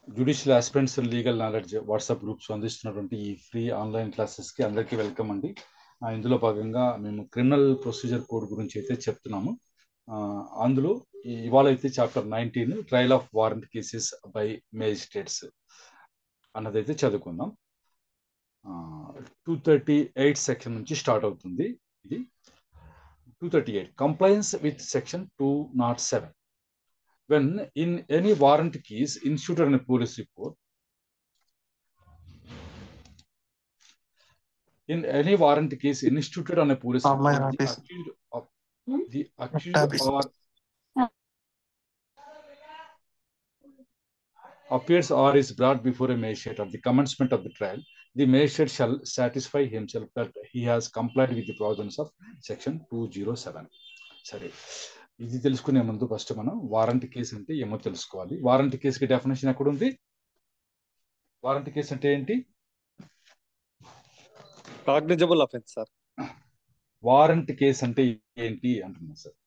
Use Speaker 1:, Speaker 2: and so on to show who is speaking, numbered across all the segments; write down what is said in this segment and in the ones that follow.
Speaker 1: Judicial aspirants legal knowledge WhatsApp groups అందిస్తున్నటువంటి ఈ free online క్లాసెస్కి అందరికీ వెల్కమ్ అండి ఆ, ఇందులో భాగంగా మేము క్రిమినల్ ప్రొసీజర్ కోడ్ గురించి అయితే చెప్తున్నాము ఆ, అందులో ఈ- ఇవాళ అయితే chapter nineteen trial of warrant cases by magistrates అన్నదైతే చదువుకుందాం టూ థర్టీ ఎయిట్ సెక్షన్ నుంచి స్టార్ట్ అవుతుంది ఇది two thirty eight compliance with section two not seven when in any warrant case instituted in a police report in any warrant case instituted on a police
Speaker 2: Oh, my
Speaker 1: report the
Speaker 2: office.
Speaker 1: accused of the accused
Speaker 2: office.
Speaker 1: or appears or is brought before a magistrate at the commencement of the trial the magistrate shall satisfy himself that he has complied with the provisions of section 207 సరే ఇది తెలుసుకునే ముందు first మనం warrant case అంటే ఏమో తెలుసుకోవాలి warrant కేసుకి definition ఎక్కడ ఉంది వారంట్ కేసు అంటే ఏంటి
Speaker 3: cognizable offence sir
Speaker 1: warrant case అంటే ఏంటి అంటున్నాను sir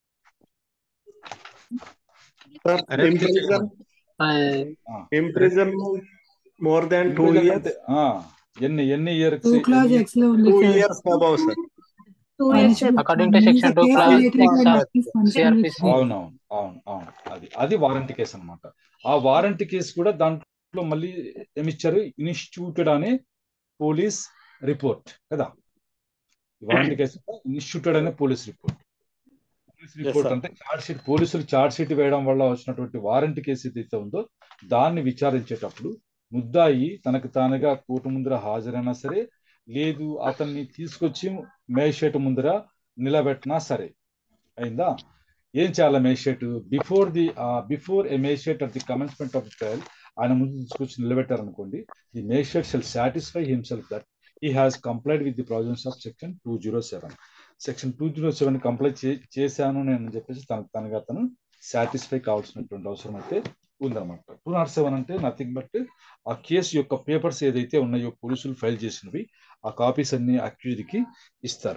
Speaker 4: Sir,
Speaker 2: Arrest
Speaker 4: imprison, imprison more than two
Speaker 1: Imprisonment
Speaker 4: years,
Speaker 1: అంటే, ఆ, ఎన్ని ఎన్ని ఇయర్స్
Speaker 5: టూ క్లాజ్ ఎక్స్ లో ఉంది
Speaker 4: two
Speaker 5: sir
Speaker 4: years above, sir.
Speaker 6: Two years
Speaker 7: According to section 2 clause six, CRPC.
Speaker 1: అవునవును అవును అవును అది అది వారంటీ కేసు అన్నమాట ఆ వారంటీ కేసు కూడా దాంట్లో మళ్ళీ ఏమిచ్చారు ఇన్స్టిట్యూటెడ్ అనే పోలీస్ రిపోర్ట్ కదా వారంటీ కేసు ఇన్స్టిట్యూటెడ్ అనే police report police report
Speaker 3: sir.
Speaker 1: అంటే చార్జ్ షీట్ పోలీసులు చార్జ్ షీట్ వేయడం వల్ల వచ్చినటువంటి వారంటీ కేసు ఏదైతే ఉందో దాన్ని విచారించేటప్పుడు ముద్దాయి తనకు తానుగా కోర్టు ముందర హాజరైనా సరే లేదు అతన్ని తీసుకొచ్చి మేజిస్ట్రేట్ ముందర నిలబెట్టినా సరే అయిందా ఏం చేయాలి magistrate before the before a magistrate at the commencement of trial ఆయన ముందు తీసుకొచ్చి నిలబెట్టారనుకోండి the magistrate shall satisfy himself that he has complied with the provisions of section two zero seven section two zero seven complaint చేశాను నేను చెప్పేసి తనకు తనగా అతను satisfy కావాల్సినటువంటి అవసరం అయితే ఉందన్నమాట టూ నాట్ సెవెన్ అంటే నథింగ్ బట్ ఆ కేసు యొక్క పేపర్స్ ఏదైతే ఉన్నాయో పోలీసులు ఫైల్ చేసినవి ఆ కాపీస్ అన్ని accused కి ఇస్తారు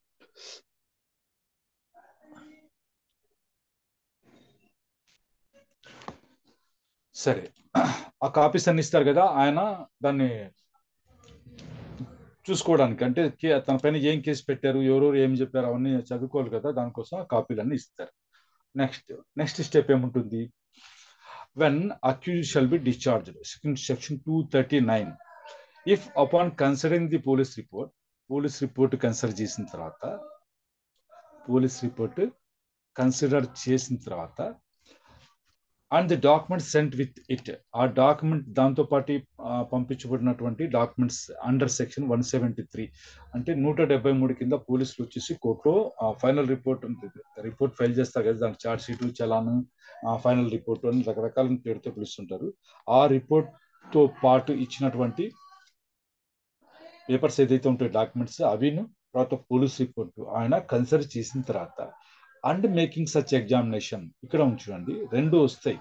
Speaker 1: సరే ఆ కాపీస్ అన్ని ఇస్తారు కదా ఆయన దాన్ని చూసుకోవడానికి అంటే కే- తన పైన ఏం కేసు పెట్టారు ఎవరెవరు ఏం చెప్పారు అవన్నీ చదువుకోవాలి కదా దానికోసం ఆ కాపీలన్నీ ఇస్తారు నెక్స్ట్ నెక్స్ట్ స్టెప్ ఏముంటుంది when accused shall be discharged section two thirty nine if upon considering the police report police report consider చేసిన తర్వాత పోలీస్ రిపోర్ట్ కన్సిడర్ చేసిన తర్వాత and the document sent with it ఆ డాక్యుమెంట్ దాంతో పాటు ఆ, పంపించబడినటువంటి documents under section one seventy three అంటే నూట డెబ్బై మూడు కింద పోలీసులు వచ్చేసి కోర్టులో ఫైనల్ రిపోర్ట్ రిపోర్ట్ ఫైల్ చేస్తారు కదా దానికి charge sheet challan final report అని రకరకాల పేరుతో పిలుస్తుంటారు ఆ రిపోర్ట్ తో పాటు ఇచ్చినటువంటి పేపర్స్ ఏదైతే ఉంటాయో డాక్యుమెంట్స్ అవిను తర్వాత పోలీస్ రిపోర్ట్ ఆయన కన్సిడర్ చేసిన తర్వాత అండ్ మేకింగ్ సచ్ ఎగ్జామినేషన్ ఇక్కడ ఉంచండి రెండు వస్తాయి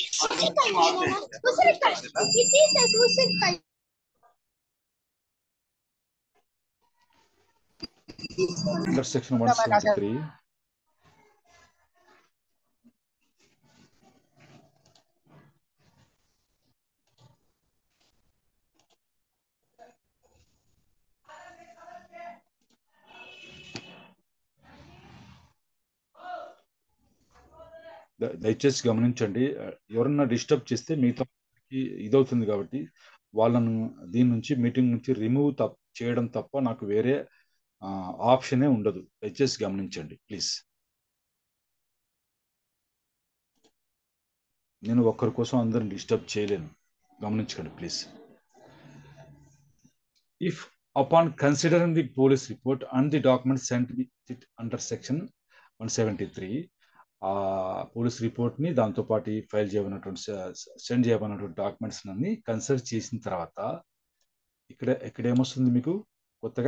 Speaker 1: under section one seventy three ద- దయచేసి గమనించండి ఎవరన్నా డిస్టర్బ్ చేస్తే మిగతా వాళ్ళకి ఇదవుతుంది కాబట్టి వాళ్ళను దీని నుంచి మీటింగ్ నుంచి రిమూవ్ తప్ప చేయడం తప్ప నాకు వేరే ఆప్షనే ఉండదు దయచేసి గమనించండి ప్లీజ్ నేను ఒక్కరి కోసం అందరిని డిస్టర్బ్ చేయలేను గమనించండి please if upon considering the police report and the document sent with it under section one seventy three ఆ పోలీస్ రిపోర్ట్ ని దాంతో పాటు ఫైల్ చేయబడినటువంటి సెండ్ చేయబడినటువంటి డాక్యుమెంట్స్ అన్ని కన్సిడర్ చేసిన తర్వాత ఇక్కడ ఇక్కడ ఏమొస్తుంది మీకు కొత్తగా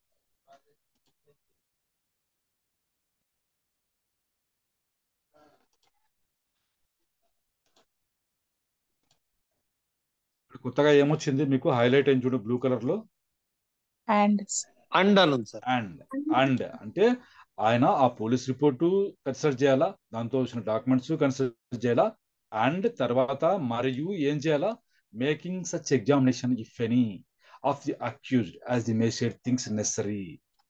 Speaker 1: ఇక్కడ కొత్తగా ఏమొచ్చింది మీకు హైలైట్ అయింది చూడు బ్లూ కలర్ లో
Speaker 6: అండ్
Speaker 3: అండ్ అని ఉంది సార్
Speaker 1: అండ్ అండ్ అంటే ఆయన ఆ పోలీస్ రిపోర్టు కన్సిడర్ చేయాలా దాంతో వచ్చిన డాక్యుమెంట్స్ కన్సిడర్ చేయాలా అండ్ తర్వాత మరియు ఏం చేయాలా making such examination if any of the accused as the magistrate thinks necessary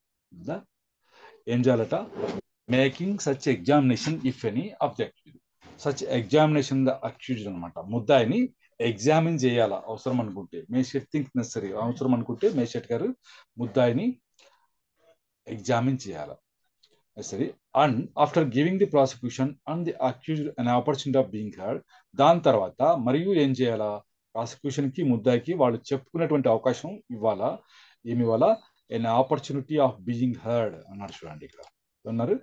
Speaker 1: ఏం చేయాలట making such examination if any of the accused such examination the accused అనమాట ముద్దాయిని ఎగ్జామిన్ చేయాలా అవసరం అనుకుంటే మేషేట్ థింక్ నెసరీ అవసరం అనుకుంటే మేషేట్ గారు ముద్దాయిని ఎగ్జామిన్ చేయాలా సరే and after giving the prosecution and the accused an opportunity of being heard దాని తర్వాత మరియు ఏం చేయాలా ప్రాసిక్యూషన్ కి ముద్దాయికి వాళ్ళు చెప్పుకునేటువంటి అవకాశం ఇవ్వాలా ఏమి ఇవ్వాలా an opportunity of being heard అన్నారు చూడండి ఇక్కడ అన్నారు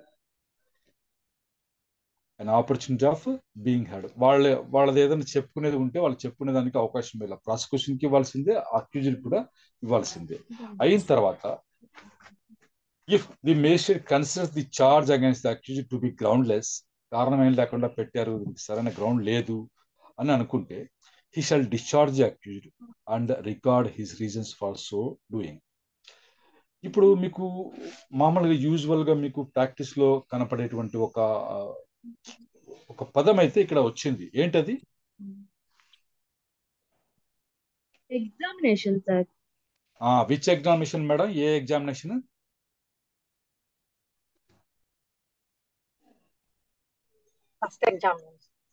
Speaker 1: an opportunity of being heard వాళ్ళ వాళ్ళది ఏదైనా చెప్పుకునేది ఉంటే వాళ్ళు చెప్పుకునే దానికి అవకాశం ఇవ్వాలి ప్రాసిక్యూషన్ కి ఇవ్వాల్సిందే అక్యూజ్డ్ కూడా ఇవ్వాల్సిందే అయిన తర్వాత if the magistrate considers the charge against the accused to be groundless కారణం ఏం లేకుండా పెట్టారు దీనికి సరైన గ్రౌండ్ లేదు అని అనుకుంటే he shall discharge the accused and record his reasons for so doing ఇప్పుడు మీకు మామూలుగా యూజువల్ గా మీకు ప్రాక్టీస్ లో కనపడేటువంటి ఒక ఒక పదం అయితే ఇక్కడ వచ్చింది ఏంటది
Speaker 6: examination sir
Speaker 1: which examination madam ఏ examination
Speaker 2: first exam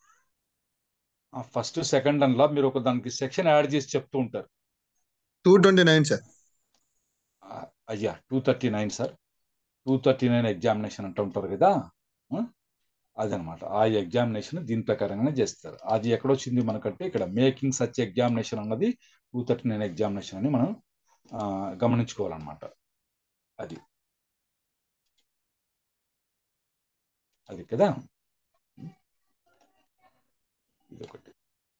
Speaker 1: first second అన్లా మీరు ఒక దానికి సెక్షన్ యాడ్ చేసి చెప్తూ ఉంటారు
Speaker 5: టూ ట్వంటీ నైన్ సార్
Speaker 1: ఆ, అయ్యా two thirty nine sir two thirty nine examination అంటూ ఉంటారు కదా ఆ? అదనమాట ఆ ఎగ్జామినేషన్ దీని ప్రకారంగానే చేస్తారు అది ఎక్కడొచ్చింది మనకంటే ఇక్కడ మేకింగ్ సచ్ ఎగ్జామినేషన్ అన్నది టూ థర్టీ నైన్ ఎగ్జామినేషన్ అని మనం ఆ, గమనించుకోవాలన్నమాట అది అది కదా ఇదొకటి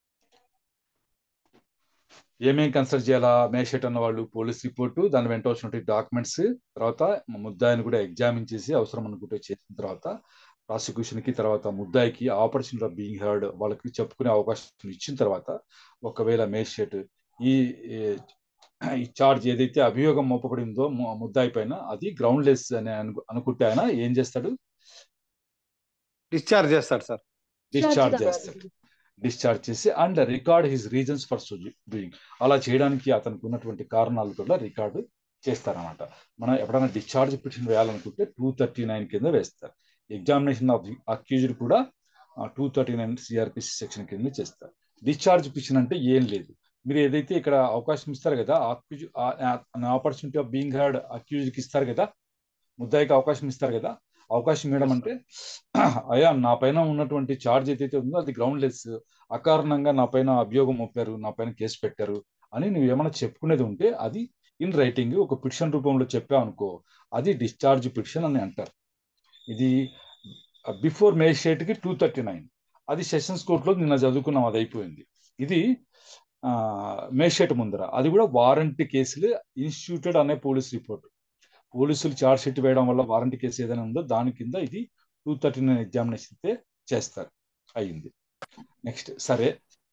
Speaker 1: ఏమేం కన్సిడర్ చేయాలా మేషట్ అన్న వాళ్ళు పోలీస్ రిపోర్టు దాని వెంట వచ్చినటువంటి డాక్యుమెంట్స్ తర్వాత ముద్దాయిని కూడా ఎగ్జామిన్ చేసి అవసరం అనుకుంటే చేసిన తర్వాత ప్రాసిక్యూషన్ కి తర్వాత ముద్దాయికి ఆపర్చునిటీ ఆఫ్ బీయింగ్ హర్డ్ వాళ్ళకి చెప్పుకునే అవకాశం ఇచ్చిన తర్వాత ఒకవేళ మేషట్ ఈ ఈ చార్జ్ ఏదైతే అభియోగం మోపబడిందో ము- ముద్దాయి పైన అది గ్రౌండ్ లెస్ అని అను- అనుకుంటే ఆయన ఏం చేస్తాడు
Speaker 3: డిశ్చార్జ్ చేస్తాడు సార్
Speaker 1: డిశ్చార్జ్ చేస్తాడు డిశ్చార్జ్ చేసి and record his reasons for so doing అలా చేయడానికి అతనికి ఉన్నటువంటి కారణాలు కూడా రికార్డు చేస్తారన్నమాట మనం ఎప్పుడైనా డిశ్చార్జ్ పిటిషన్ వేయాలనుకుంటే టూ థర్టీ నైన్ కింద వేస్తారు ఎగ్జామినేషన్ ఆఫ్ అక్యూజ్డ్ కూడా two thirty nine CrPC section కింద చేస్తారు డిశ్చార్జ్ పిటిషన్ అంటే ఏం లేదు మీరు ఏదైతే ఇక్కడ అవకాశం ఇస్తారు కదా accused opportunity of being heard అక్యూజ్కి ఇస్తారు కదా ముద్దాయికి అవకాశం ఇస్తారు కదా అవకాశం ఇవ్వడం అంటే అయ్యా నా పైన ఉన్నటువంటి ఛార్జ్ ఏదైతే ఉందో అది గ్రౌండ్ లెస్ అకారణంగా నా పైన అభియోగం మోపారు నా పైన కేసు పెట్టారు అని నువ్వు ఏమైనా చెప్పుకునేది ఉంటే అది ఇన్ రైటింగ్ ఒక పిటిషన్ రూపంలో చెప్పావు అనుకో అది డిశ్చార్జ్ పిటిషన్ అని అంటారు ఇది బిఫోర్ మేజిస్ట్రేట్ కి టూ థర్టీ నైన్ అది సెషన్స్ కోర్టులో నిన్న చదువుకున్నాం అది అయిపోయింది ఇది మేజిస్ట్రేట్ ముందర అది కూడా వారంటీ కేసులు ఇన్స్టిట్యూటెడ్ అనే పోలీస్ రిపోర్ట్ పోలీసులు చార్జ్ షీట్ వేయడం వల్ల వారంటీ కేసు ఏదైనా ఉందో దాని కింద ఇది టూ థర్టీ నైన్ ఎగ్జామినేషన్ అయితే చేస్తారు అయ్యింది నెక్స్ట్ సరే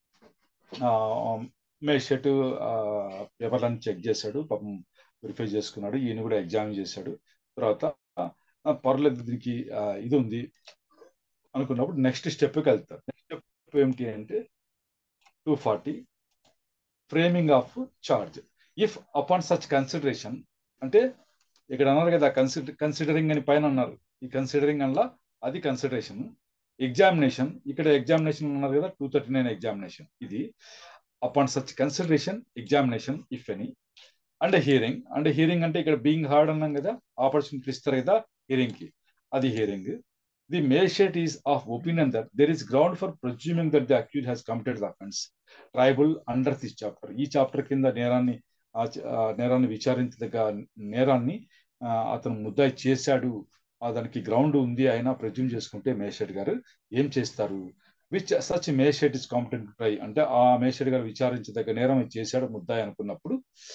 Speaker 1: మేషట్ పేపర్లను చెక్ చేశాడు పాపం వెరిఫై చేసుకున్నాడు ఈయన కూడా ఎగ్జామ్ చేశాడు తర్వాత ఆ, పర్లేదు దీనికి ఆ, ఇది ఉంది అనుకున్నప్పుడు నెక్స్ట్ స్టెప్కి వెళ్తారు నెక్స్ట్ స్టెప్ ఏమిటి అంటే two forty framing of charge if upon such consideration అంటే ఇక్కడ అన్నారు కదా కన్సిడర్ కన్సిడరింగ్ అని పైన అన్నారు ఈ కన్సిడరింగ్ అలా అది కన్సిడరేషన్ ఎగ్జామినేషన్ ఇక్కడ ఎగ్జామినేషన్ ఉన్నారు కదా టూ థర్టీ నైన్ ఎగ్జామినేషన్ ఇది upon such consideration examination if any and hearing and hearing అంటే ఇక్కడ బీయింగ్ హార్డ్ అన్నాం కదా ఆపర్చునిటీ ఇస్తారు కదా హియరింగ్ కి అది hearing the magistrate is of opinion that there is ground for presuming that the accused has committed the offence triable under this chapter ఈ chapter కింద నేరాన్ని ఆ చ- ఆ నేరాన్ని విచారించదగ్గ నేరాన్ని ఆ, అతను ముద్దాయి చేశాడు ఆ దానికి గ్రౌండ్ ఉంది అయినా ప్రజ్యూమ్ చేసుకుంటే మేషెట్ గారు ఏం చేస్తారు which such magistrate is competent try అంటే ఆ మేషెట్ గారు విచారించదగ్గ నేరం ఇది చేశాడు ముద్దాయి అనుకున్నప్పుడు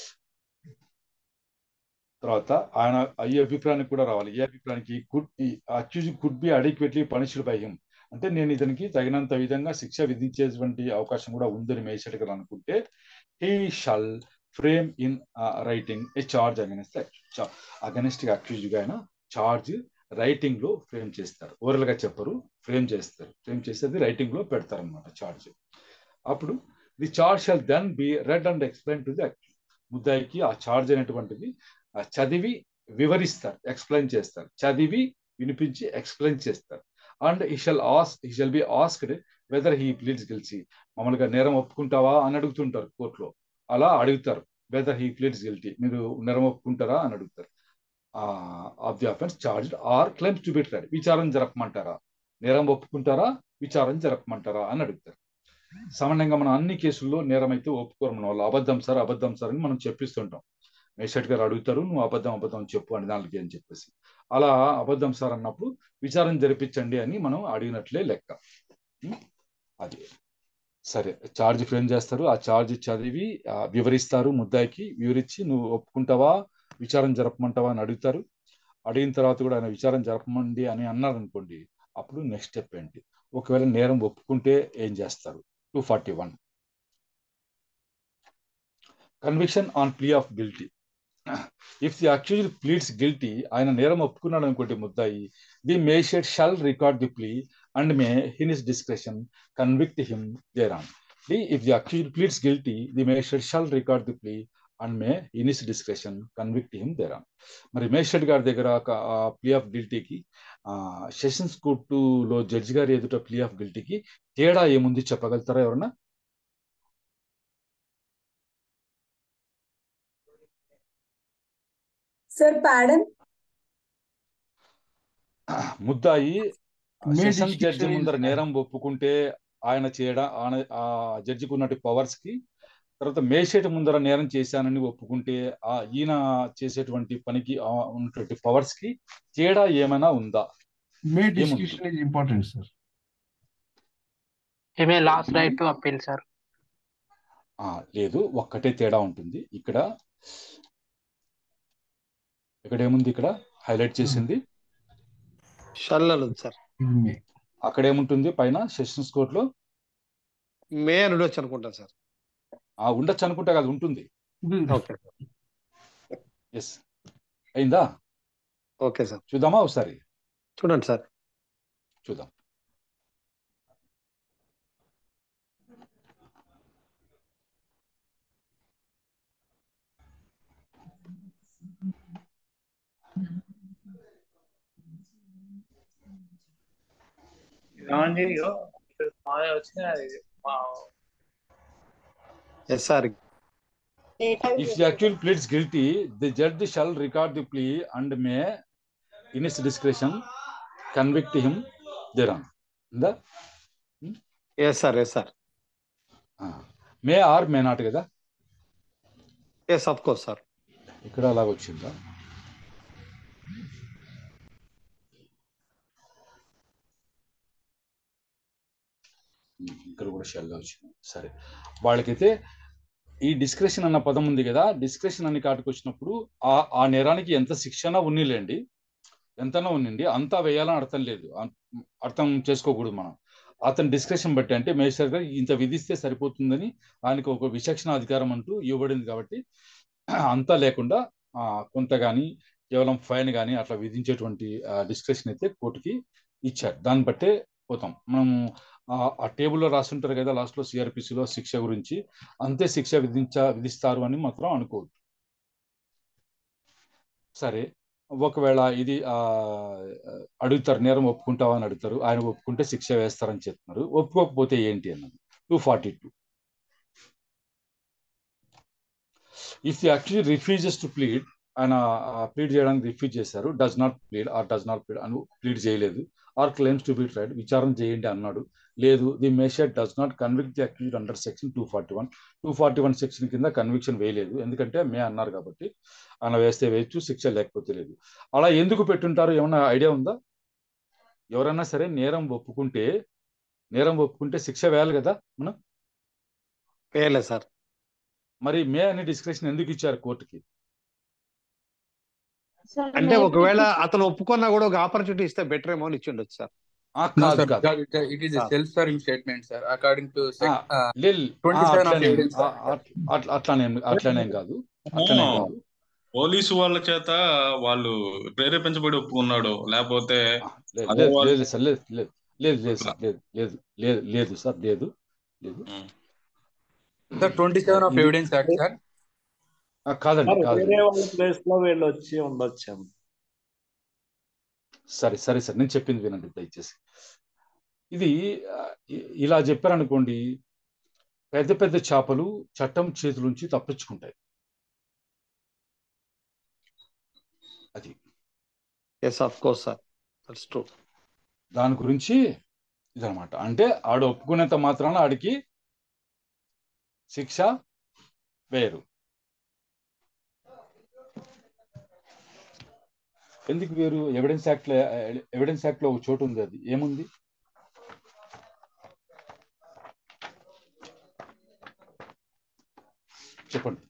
Speaker 1: తర్వాత ఆయన ఈ అభిప్రాయానికి కూడా రావాలి ఈ అభిప్రాయానికి could accused could be adequately punished by him అంటే నేను ఇతనికి తగినంత విధంగా శిక్ష విధించేటువంటి అవకాశం కూడా ఉందని మేషెట్ గారు అనుకుంటే he shall frame in writing a charge against against accused గా ఆయన చార్జ్ రైటింగ్ లో ఫ్రేమ్ చేస్తారు ఓరల్ గా చెప్పరు ఫ్రేమ్ చేస్తారు ఫ్రేమ్ చేసేది రైటింగ్ లో పెడతారు అనమాట చార్జ్ అప్పుడు the charge shall then be read and explain to the ముద్దాయికి ఆ చార్జ్ అనేటువంటిది ఆ చదివి వివరిస్తారు ఎక్స్ప్లెయిన్ చేస్తారు చదివి వినిపించి ఎక్స్ప్లెయిన్ చేస్తారు అండ్ ఈ shall as he shall be asked whether he pleads guilty మామూలుగా నేరం ఒప్పుకుంటావా అని అడుగుతుంటారు కోర్టులో అలా అడుగుతారు వెదర్ హీ ప్లీడ్స్ గిల్టీ మీరు నేరం ఒప్పుకుంటారా అని అడుగుతారు of the offence charged or claims to be tried విచారణ జరపమంటారా నేరం ఒప్పుకుంటారా విచారణ జరపమంటారా అని అడుగుతారు సామాన్యంగా మనం అన్ని కేసుల్లో నేరం అయితే ఒప్పుకోరు మన వాళ్ళు అబద్ధం సార్ అబద్ధం సార్ అని మనం చెప్పిస్తుంటాం మేషట్ గారు అడుగుతారు నువ్వు అబద్ధం అబద్ధం చెప్పు అని దానికి అని చెప్పేసి అలా అబద్ధం సార్ అన్నప్పుడు విచారణ జరిపించండి అని మనం అడిగినట్లే లెక్క ఉం? అది సరే ఛార్జ్ ఫ్రేమ్ చేస్తారు ఆ ఛార్జ్ చదివి ఆ, వివరిస్తారు ముద్దాయికి వివరించి నువ్వు ఒప్పుకుంటావా విచారణ జరపమంటావా అని అడుగుతారు అడిగిన తర్వాత కూడా ఆయన విచారణ జరపమండి అని అన్నారు అనుకోండి అప్పుడు నెక్స్ట్ స్టెప్ ఏంటి ఒకవేళ నేరం ఒప్పుకుంటే ఏం చేస్తారు two forty one conviction on plea of guilty if the accused pleads guilty ఆయన నేరం ఒప్పుకున్నాడు అనుకోండి ముద్దాయి the magistrate shall record the plea and may in his discretion convict him thereon the if the accused pleads guilty the magistrate shall record the plea and may in his discretion convict him thereon మరి magistrate గారి దగ్గర plea of గిల్టీకి sessions కోర్టులో judge గారి ఎదుట plea of గిల్టీకి తేడా ఏముంది చెప్పగలుగుతారా ఎవరన్నా
Speaker 8: Sir, pardon?
Speaker 1: ముద్దాయి
Speaker 9: May
Speaker 1: సెషన్ జడ్జి
Speaker 9: distinction
Speaker 1: ముందర
Speaker 9: is-
Speaker 1: నేరం ఒప్పుకుంటే ఆయన చేయడం ఆయన- ఆ జడ్జికి ఉన్నట్టు పవర్స్ కి తర్వాత మేషేట ముందర నేరం చేశానని ఒప్పుకుంటే ఆ ఈయన చేసేటువంటి పనికి ఆ ఉన్నటువంటి పవర్స్ కి తేడా ఏమైనా ఉందా
Speaker 9: May
Speaker 1: ఏముంది?
Speaker 9: discussion is important, sir.
Speaker 7: He may last right to appeal, sir.
Speaker 1: ఆ, లేదు ఒక్కటే తేడా ఉంటుంది ఇక్కడ ఇక్కడ ఏముంది ఇక్కడ హైలైట్ చేసింది
Speaker 3: షల్ అని ఉంది సార్
Speaker 9: It may.
Speaker 1: అక్కడ ఏముంటుంది పైన సెషన్స్ కోర్టులో
Speaker 3: మే అని ఉండొచ్చు అనుకుంటాను సార్
Speaker 1: ఆ ఉండొచ్చు అనుకుంటే అది ఉంటుంది
Speaker 3: ఓకే
Speaker 1: ఎస్ అయిందా
Speaker 3: ఓకే సార్
Speaker 1: చూద్దామా ఒకసారి
Speaker 3: చూడండి సార్
Speaker 1: చూద్దాం
Speaker 3: yes sir
Speaker 1: If the accused pleads guilty, the judge shall record the plea and may, in his discretion, convict him thereon. ఉందా
Speaker 3: yes sir yes sir
Speaker 1: may or may not కదా
Speaker 3: yes of course sir
Speaker 1: ఇక్కడ అలాగ వచ్చిందా ఇక్కడ కూడా షెల్గా వచ్చింది సరే వాళ్ళకైతే ఈ డిస్క్రిప్షన్ అన్న పదం ఉంది కదా డిస్క్రిప్షన్ అని కాటికి వచ్చినప్పుడు ఆ ఆ నేరానికి ఎంత శిక్షణ ఉన్నిలేండి ఎంతనో ఉన్నిండి అంతా వేయాలని అర్థం లేదు అం- అర్థం చేసుకోకూడదు మనం అతని డిస్క్రిప్షన్ బట్టి అంటే మేజర్ గారు ఇంత విధిస్తే సరిపోతుందని ఆయనకు ఒక విచక్షణ అధికారం అంటూ ఇవ్వబడింది కాబట్టి అంతా లేకుండా ఆ, కొంత కానీ కేవలం ఫైన్ కానీ అట్లా విధించేటువంటి డిస్క్రిప్షన్ అయితే కోర్టుకి ఇచ్చారు దాన్ని బట్టే పోతాం మనము ఆ- ఆ టేబుల్లో రాస్తుంటారు కదా లాస్ట్ లో సిఆర్పిసిలో శిక్ష గురించి అంతే శిక్ష విధించ విధిస్తారు అని మాత్రం అనుకోవద్దు సరే ఒకవేళ ఇది ఆ అడుగుతారు నేరం ఒప్పుకుంటావా అని అడుగుతారు ఆయన ఒప్పుకుంటే శిక్ష వేస్తారని చెప్తున్నారు ఒప్పుకోకపోతే ఏంటి అన్నది two forty two if the actually refuses to plead ఆయన ప్లీడ్ చేయడానికి రిఫ్యూజ్ చేశారు does not plead or does not plead అని ప్లీడ్ చేయలేదు or claims to be tried విచారణ చేయండి అన్నాడు లేదు the magistrate does not convict the accused under section two forty one two forty one section కింద conviction వేయలేదు ఎందుకంటే మే అన్నారు కాబట్టి ఆయన వేస్తే వేయచ్చు శిక్ష లేకపోతే లేదు అలా ఎందుకు పెట్టుంటారు ఏమన్నా ఐడియా ఉందా ఎవరైనా సరే నేరం ఒప్పుకుంటే నేరం ఒప్పుకుంటే శిక్ష వేయాలి కదా మనం
Speaker 3: వేయలేదు సార్
Speaker 1: మరి మే అనే డిస్క్రిప్షన్ ఎందుకు ఇచ్చారు కోర్టుకి
Speaker 3: అంటే ఒకవేళ అతను ఒప్పుకున్నా కూడా ఒక ఆపర్చునిటీ ఇస్తే బెటర్ ఏమో అని ఇచ్చి ఉండొచ్చు సార్
Speaker 1: ఆ,
Speaker 10: No,
Speaker 1: కాదు
Speaker 10: sir,
Speaker 1: కాదు
Speaker 10: because it, it is a
Speaker 3: Ah.
Speaker 10: self-serving statement, sir. According to sec,
Speaker 1: Ah,
Speaker 10: uh,
Speaker 1: లిల్ ఆ,
Speaker 10: 27 of
Speaker 1: అట్లానే
Speaker 10: evidence.
Speaker 1: ఆ, అట్- అట్లా- అట్లానేం అట్లానేం కాదు అట్లానేం కాదు
Speaker 8: పోలీసు వాళ్ళ చేత వాళ్ళు ప్రేరేపించబడి ఒప్పుకున్నాడు లేకపోతే
Speaker 1: లేదు
Speaker 8: అదే
Speaker 1: లేదు
Speaker 8: వాళ్ళు
Speaker 1: లేదు సార్ లేదు లేదు లేదు లేదు సార్ లేదు లేదు లేదు లేదు సార్ లేదు లేదు
Speaker 10: సార్ ట్వంటీ సెవెన్ ఆఫ్
Speaker 1: ఇది
Speaker 10: ఎవిడెన్స్ యాక్ట్ సార్
Speaker 1: ఆ, కాదండి
Speaker 4: మరి
Speaker 1: కాదండి
Speaker 4: వేరే వాళ్ళ ప్లేస్ లో వీళ్ళు వచ్చి ఉండొచ్చాము
Speaker 1: సరే సరే సార్ నేను చెప్పింది వినండి దయచేసి ఇది ఆ, ఇ- ఇలా చెప్పారనుకోండి పెద్ద పెద్ద చేపలు చట్టం చేతులుంచి తప్పించుకుంటాయి అది
Speaker 3: yes of course sir that's true
Speaker 1: దాని గురించి ఇదనమాట అంటే ఆడు ఒప్పుకునేంత మాత్రాన ఆడికి శిక్ష వేరు ఎందుకు వేరు ఎవిడెన్స్ యాక్ట్ లో ఎవిడెన్స్ యాక్ట్ లో ఒక చోటు ఉంది అది ఏముంది చెప్పండి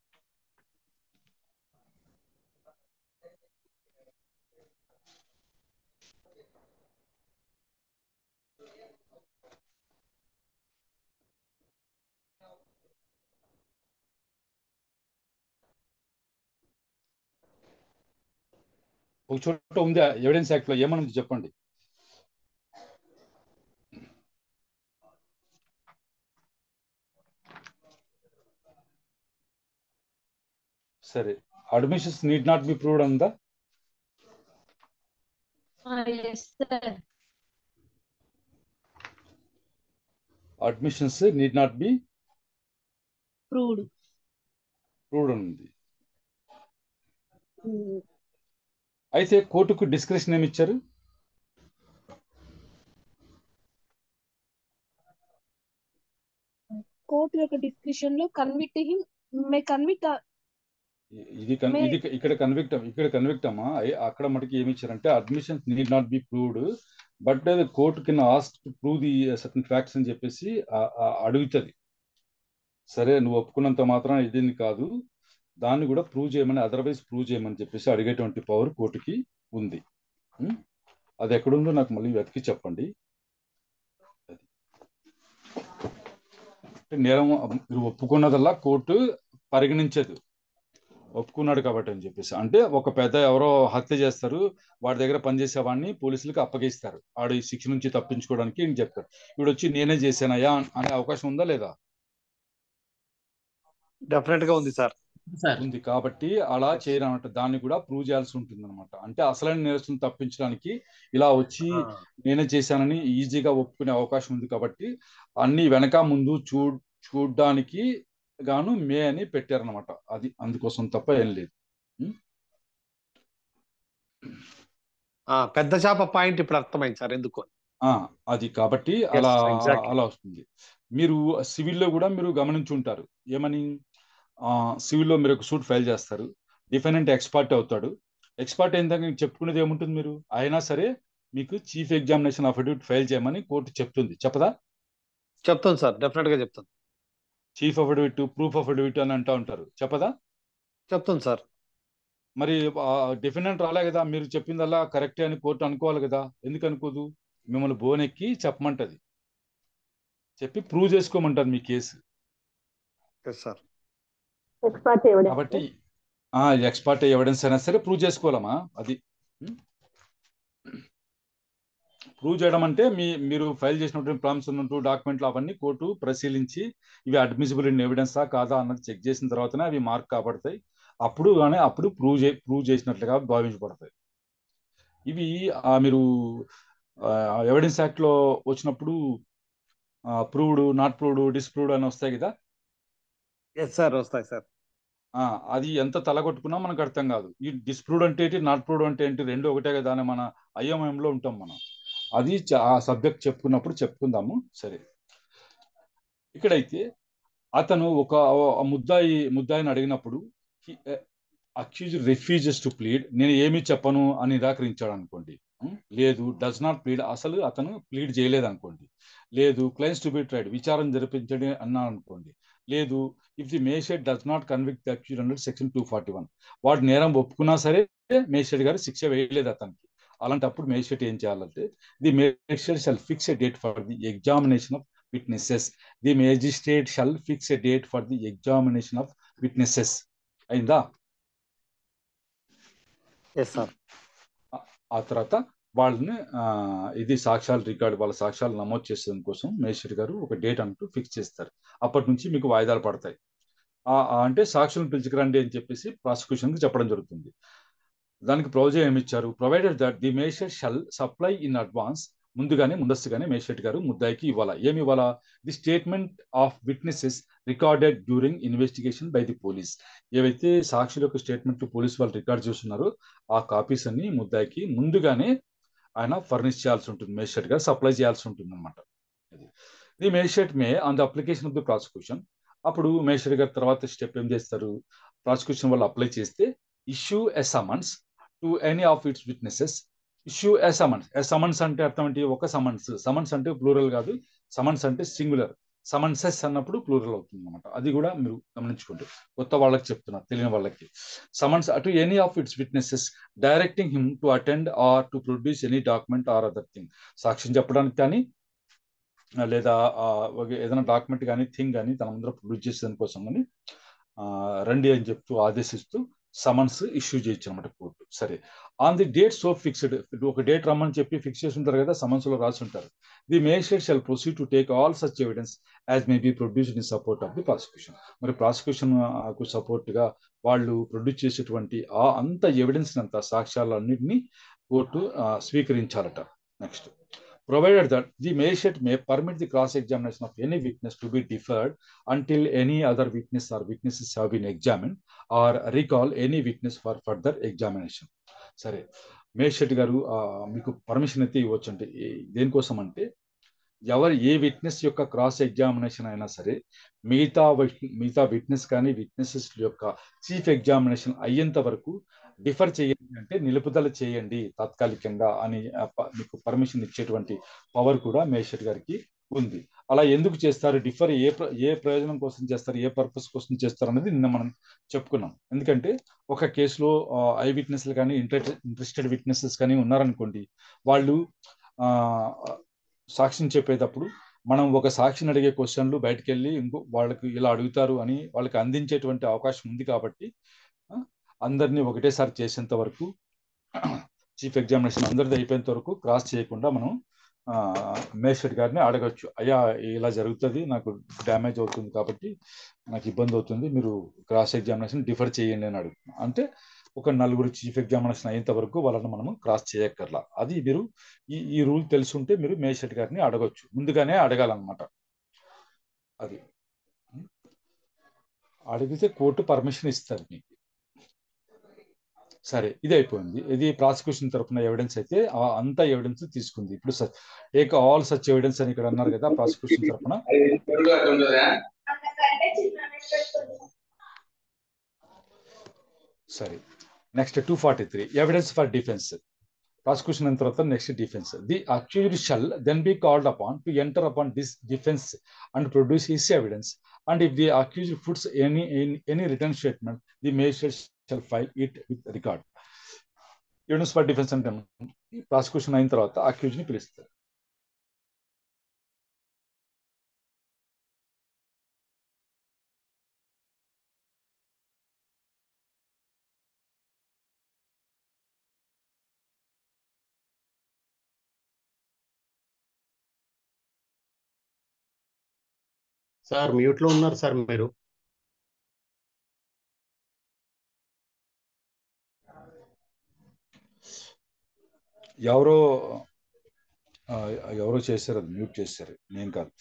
Speaker 1: ఒక చోట ఉంది ఎవిడెన్స్ యాక్ట్ లో ఏమనుంది చెప్పండి సరే admissions need not be proved అందా
Speaker 2: yes, sir.
Speaker 1: Admissions need not be
Speaker 6: Proved.
Speaker 1: Proved ఉంది అయితే కోర్టుకు డిస్క్రిప్షన్ ఏమి ఇచ్చారు
Speaker 6: కోర్టు యొక్క డిస్క్రిప్షన్ లో కన్విక్ట్ హిమ్ మే కన్విక్ట్
Speaker 1: ఇది కన్-
Speaker 6: మే-
Speaker 1: ఇది ఇక్కడ కన్విక్ట్ ఇక్కడ కన్విక్ట్ అమ్మా అయ్- అక్కడ మటుకు ఏమి ఇచ్చారంటే admissions need not be proved but court కింద asked prove the certain facts అని చెప్పేసి ఆ- ఆ అడుగుతుంది సరే నువ్వు ఒప్పుకున్నంత మాత్రం ఇది కాదు దాన్ని కూడా ప్రూవ్ చేయమని అదర్వైజ్ ప్రూవ్ చేయమని చెప్పేసి అడిగేటువంటి పవర్ కోర్టుకి ఉంది ఉం? అది ఎక్కడుందో నాకు మళ్ళీ వెతికి చెప్పండి అది. అంటే నేరం మీరు ఒప్పుకున్నదల్లా కోర్టు పరిగణించదు ఒప్పుకున్నాడు కాబట్టి అని చెప్పేసి అంటే ఒక పెద్ద ఎవరో హత్య చేస్తారు వాడి దగ్గర పనిచేసే వాడిని పోలీసులకు అప్పగిస్తారు ఆడు ఈ శిక్ష నుంచి తప్పించుకోవడానికి ఈయన చెప్తారు ఇప్పుడు వచ్చి నేనే చేశానయ్యా అనే అవకాశం ఉందా లేదా
Speaker 3: డెఫినెట్ గా ఉంది సార్
Speaker 1: ఉంది కాబట్టి అలా చేయరన్నమాట దాన్ని కూడా ప్రూవ్ చేయాల్సి ఉంటుంది అనమాట అంటే అసలైన నేరస్తుని తప్పించడానికి ఇలా వచ్చి నేనే చేశానని ఈజీగా ఒప్పుకునే అవకాశం ఉంది కాబట్టి అన్ని వెనక ముందు చూ చూడ్డానికి గాను మే అని పెట్టారనమాట అది అందుకోసం తప్ప ఏం లేదు ఉం?
Speaker 3: ఆ, పెద్ద చేప పాయింట్ ఇప్పుడు అర్థమైంది సార్ ఎందుకు
Speaker 1: ఆ, అది కాబట్టి అలా
Speaker 3: exactly.
Speaker 1: అలా వస్తుంది మీరు సివిల్లో కూడా మీరు గమనించి ఉంటారు ఏమని సివిల్లో మీరు ఒక సూట్ ఫైల్ చేస్తారు డిఫెండెంట్ ఎక్స్పర్ట్ అవుతాడు ఎక్స్పర్ట్ ఏంటంటే చెప్పుకునేది ఏముంటుంది మీరు అయినా సరే మీకు చీఫ్ ఎగ్జామినేషన్ అఫిడవిట్ ఫైల్ చేయమని కోర్టు చెప్తుంది చెప్పదా
Speaker 3: చెప్తాను సార్ డెఫినెట్ గా చెప్తాను
Speaker 1: చీఫ్ అఫిడవిట్ ప్రూఫ్ అఫిడవిట్ అని అంటూ ఉంటారు చెప్పదా
Speaker 3: చెప్తాను సార్
Speaker 1: మరి డిఫెండెంట్ రాలే కదా మీరు చెప్పిందల్లా కరెక్టే అని కోర్టు అనుకోవాలి కదా ఎందుకు అనుకోదు మిమ్మల్ని బోనెక్కి చెప్పమంటది చెప్పి ప్రూవ్ చేసుకోమంటది మీ case
Speaker 3: yes sir
Speaker 2: Expert evidence.
Speaker 1: కాబట్టి ఆ ఎక్స్పర్ట్ ఎవిడెన్స్ అయినా సరే ప్రూవ్ చేసుకోవాలమ్మా అది ప్రూవ్ చేయడం అంటే మీ మీరు ఫైల్ చేసినటువంటి ప్రామ్స్ ఉన్నట్టు డాక్యుమెంట్లు అవన్నీ కోర్టు పరిశీలించి ఇవి అడ్మిసిబుల్ ఇన్ ఎవిడెన్సా కాదా అన్నది చెక్ చేసిన తర్వాతనే అవి మార్క్ కాబడతాయి అప్పుడు కానీ అప్పుడు ప్రూవ్ చే ప్రూవ్ చేసినట్లుగా భావించబడతాయి ఇవి ఆ, మీరు ఎవిడెన్స్ యాక్ట్లో వచ్చినప్పుడు ప్రూవ్డ్ నాట్ ప్రూవ్డ్ డిస్ప్రూవ్డ్ అని వస్తాయి కదా
Speaker 3: ఎస్ సార్ వస్తాయి సార్
Speaker 1: ఆ, అది ఎంత తలగొట్టుకున్నా మనకు అర్థం కాదు ఈ డిస్ప్రూవ్డ్ అంటే ఏంటి నాట్ ప్రూవ్డ్ అంటే ఏంటి రెండు ఒకటే కదా అని మన అయోమయంలో ఉంటాం మనం అది చ- ఆ సబ్జెక్ట్ చెప్పుకున్నప్పుడు చెప్పుకుందాము సరే ఇక్కడైతే అతను ఒక ఆ ముద్దాయి ముద్దాయిని అడిగినప్పుడు అక్యూజ్ రిఫ్యూజెస్ టు ప్లీడ్ నేను ఏమీ చెప్పను అని నిరాకరించాడు అనుకోండి ఉం? లేదు డస్ నాట్ ప్లీడ్ అసలు అతను ప్లీడ్ చేయలేదు అనుకోండి లేదు క్లైన్స్ టు బి ట్రైడ్ విచారణ జరిపించండి అన్నాడు అనుకోండి లేదు if the magistrate does not convict the accused under section two forty one వాడు నేరం ఒప్పుకున్నా సరే మేషెడ్ గారు శిక్ష వేయలేదు అతనికి అలాంటప్పుడు మేషెట్ ఏం చేయాలంటే the magistrate shall fix a date for the examination of witnesses the magistrate shall fix a date for the examination of witnesses అయిందా
Speaker 3: ఎస్ సార్
Speaker 1: ఆ తర్వాత వాళ్ళని ఆ, ఇది సాక్ష్యాలు రికార్డు వాళ్ళ సాక్ష్యాలు నమోదు చేసేందుకు కోసం మేజిస్ట్రేట్ గారు ఒక డేట్ అంటూ ఫిక్స్ చేస్తారు అప్పటి నుంచి మీకు వాయిదాలు పడతాయి ఆ- ఆ అంటే సాక్షులను పిలుచుకురండి అని చెప్పేసి ప్రాసిక్యూషన్కి చెప్పడం జరుగుతుంది దానికి ప్రొవిజన్ ఏమి ఇచ్చారు provided that the magistrate shall supply in advance ముందుగానే ముందస్తుగానే మేజిస్ట్రేట్ గారు ముద్దాయికి ఇవ్వాలా ఏమి ఇవ్వాలా the statement of witnesses recorded during investigation by the police ఏవైతే సాక్షుల యొక్క స్టేట్మెంట్ పోలీస్ వాళ్ళు రికార్డ్ చేస్తున్నారో ఆ కాపీస్ అన్ని ముద్దాయికి ముందుగానే ఆయన ఫర్నిష్ చేయాల్సి ఉంటుంది మేజిస్ట్రేట్ గారు సప్లై చేయాల్సి ఉంటుంది అనమాట the magistrate may on the application of the prosecution అప్పుడు మేజిస్ట్రేట్ గారు తర్వాత స్టెప్ ఏం చేస్తారు ప్రాసిక్యూషన్ వాళ్ళు అప్లై చేస్తే issue a summons to any of its witnesses issue a summons a summons అంటే అర్థం ఏంటి ఒక సమన్స్ సమన్స్ అంటే ప్లూరల్ కాదు సమన్స్ అంటే సింగులర్ సమన్సెస్ అన్నప్పుడు ప్లూరల్ అవుతుంది అనమాట అది కూడా మీరు గమనించుకోండి కొత్త వాళ్ళకి చెప్తున్నా తెలియని వాళ్ళకి summons to any of its witnesses directing him to attend or to produce any document or other thing సాక్ష్యం చెప్పడానికి కానీ ఆ, లేదా ఆ, ఒక ఏదైనా డాక్యుమెంట్ కానీ థింగ్ కానీ తన ముందర ప్రొడ్యూస్ చేసేదాని కోసం కానీ ఆ, రండి అని చెప్తూ ఆదేశిస్తూ సమన్స్ ఇష్యూ చేయొచ్చు అనమాట కోర్టు సరే on the date so fixed ఒక డేట్ రమ్మని చెప్పి ఫిక్స్ చేసి ఉంటారు కదా సమన్స్ లో రాసి ఉంటారు the magistrate shall proceed to take all such evidence as may be produced in support of the prosecution మరి ప్రాసిక్యూషన్ కు సపోర్ట్ గా వాళ్ళు ప్రొడ్యూస్ చేసేటువంటి ఆ అంత ఎవిడెన్స్ అంత సాక్ష్యాలన్నింటినీ కోర్టు ఆ, స్వీకరించాలట next provided that the magistrate may permit the cross examination of any witness to be deferred until any other witness or witnesses have been examined or recall any witness for further examination సరే magistrate గారు ఆ, మీకు permission అయితే ఇవ్వచ్చు అంటే దేనికోసం అంటే ఎవరు ఏ విట్నెస్ యొక్క క్రాస్ ఎగ్జామినేషన్ అయినా సరే మిగతా wit- మిగతా విట్నెస్ కానీ విట్నెసెస్ యొక్క చీఫ్ ఎగ్జామినేషన్ అయ్యేంత వరకు డిఫర్ చేయండి అంటే నిలుపుదల చేయండి తాత్కాలికంగా అని ఆ, ప- మీకు పర్మిషన్ ఇచ్చేటువంటి పవర్ కూడా మేజిస్ట్రేట్ గారికి ఉంది అలా ఎందుకు చేస్తారు డిఫర్ ఏ ప్ర- ఏ ప్రయోజనం కోసం చేస్తారు ఏ పర్పస్ కోసం చేస్తారు అనేది నిన్న మనం చెప్పుకున్నాం ఎందుకంటే ఒక కేసులో ఐ విట్నెస్లు కానీ ఇంట్రెస్ట్ ఇంట్రెస్టెడ్ విట్నెసెస్ కానీ ఉన్నారనుకోండి వాళ్ళు ఆ, సాక్ష్యం చెప్పేటప్పుడు మనం ఒక సాక్షిని అడిగే క్వశ్చన్లు బయటకు వెళ్ళి ఇంకో వాళ్ళకి ఇలా అడుగుతారు అని వాళ్ళకి అందించేటువంటి అవకాశం ఉంది కాబట్టి ఆ, అందరినీ ఒకటేసారి చేసేంత వరకు చీఫ్ ఎగ్జామినేషన్ అందరిది అయిపోయేంత వరకు క్రాస్ చేయకుండా మనం మేజిస్ట్రేట్ గారిని అడగచ్చు అయ్యా ఇలా జరుగుతుంది నాకు డ్యామేజ్ అవుతుంది కాబట్టి నాకు ఇబ్బంది అవుతుంది మీరు క్రాస్ ఎగ్జామినేషన్ డిఫర్ చేయండి అని అడుగుతున్నాం అంటే ఒక నలుగురు చీఫ్ ఎగ్జామినేషన్ అయ్యేంత వరకు వాళ్ళని మనము క్రాస్ చేయక్కర్లా అది మీరు ఈ ఈ రూల్ తెలుసుంటే మీరు మేజిస్ట్రేట్ గారిని అడగొచ్చు ముందుగానే అడగాలన్నమాట అది అడిగితే కోర్టు పర్మిషన్ ఇస్తారు మీకు సరే ఇది అయిపోయింది ఇది ప్రాసిక్యూషన్ తరఫున ఎవిడెన్స్ అయితే ఆ అంత ఎవిడెన్స్ తీసుకుంది ఇప్పుడు టేక్ ఆల్ సచ్ ఎవిడెన్స్ అని ఇక్కడ అన్నారు కదా ప్రాసిక్యూషన్ తరఫున సరే next two forty three evidence for defence prosecution అయిన తర్వాత next defence the accused shall then be called upon to enter upon this defence and produce his evidence and if the accused puts any any written statement the magistrate shall file it with record evidence for defence అంటే prosecution అయిన తర్వాత accuse ని పిలుస్తారు
Speaker 3: sir mute లో ఉన్నారు sir మీరు
Speaker 1: ఎవరో ఆ, ఎవరో చేశారు అది మ్యూట్ చేశారు నేను కాదు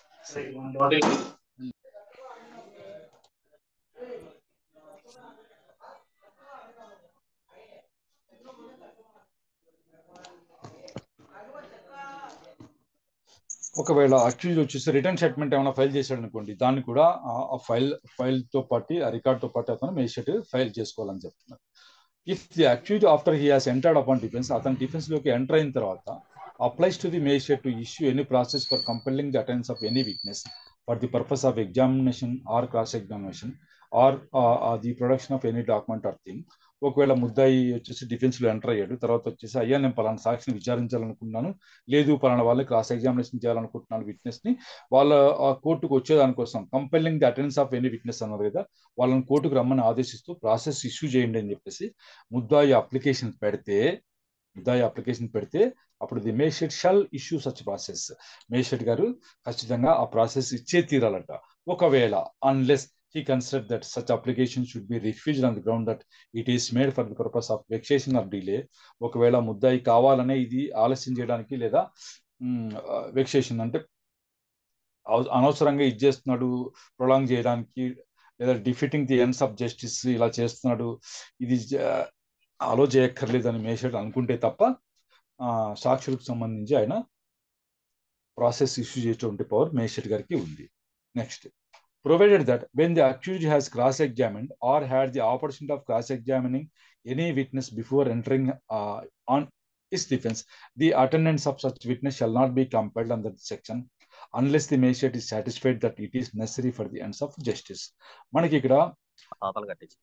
Speaker 1: ఒకవేళ అక్యూజ్ వచ్చేసి రిటర్న్ స్టేట్మెంట్ ఏమైనా ఫైల్ చేశాడు అనుకోండి దాన్ని కూడా ఆ ఫైల్ ఫైల్ తో పాటు ఆ రికార్డ్ తో పాటు అతను మేజిస్ట్రేట్ ఫైల్ చేసుకోవాలని చెప్తున్నారు if the accused after he has entered upon defence అతను డిఫెన్స్ లోకి ఎంటర్ అయిన తర్వాత applies to the magistrate to issue any process for compelling the attendance of any witness for the purpose of examination or cross examination or the production of any document or thing ఒకవేళ ముద్దాయి వచ్చేసి defence లో enter అయ్యాడు తర్వాత వచ్చేసి అయ్యా నేను పలానా సాక్షిని విచారించాలనుకున్నాను లేదు పలానా వాళ్ళని క్రాస్ ఎగ్జామినేషన్ చేయాలనుకుంటున్నాను విట్నెస్ ని వాళ్ళ ఆ కోర్టుకు వచ్చేదానికోసం compelling the attendance of any witness అన్నారు కదా వాళ్ళని కోర్టుకు రమ్మని ఆదేశిస్తూ ప్రాసెస్ ఇష్యూ చేయండి అని చెప్పేసి ముద్దాయి అప్లికేషన్ పెడితే ముద్దాయి అప్లికేషన్ పెడితే అప్పుడు the magistrate shall issue such process magistrate గారు ఖచ్చితంగా ఆ ప్రాసెస్ ఇచ్చే తీరాలట ఒకవేళ unless he considered that such application should be refused on the ground that it is made for the purpose of vexation or delay ఒకవేళ ముద్దాయి కావాలనే ఇది ఆలస్యం చేయడానికి లేదా వెక్సేషన్ అంటే అవ- అనవసరంగా ఇది చేస్తున్నాడు ప్రొలాంగ్ చేయడానికి లేదా defeating the ends of justice ఇలా చేస్తున్నాడు ఇది అలో చేయక్కర్లేదని మేషడ్ అనుకుంటే తప్ప ఆ, సాక్షులకు సంబంధించి ఆయన ప్రాసెస్ ఇష్యూ చేసేటువంటి పవర్ మేషడ్ గారికి ఉంది next provided that when the accused has cross examined or had the opportunity of cross examining any witness before entering on his defence the attendance of such witness shall not be compelled under the section unless the magistrate is satisfied that it is necessary for the ends of justice మనకి ఇక్కడ
Speaker 11: అవతల కట్టించి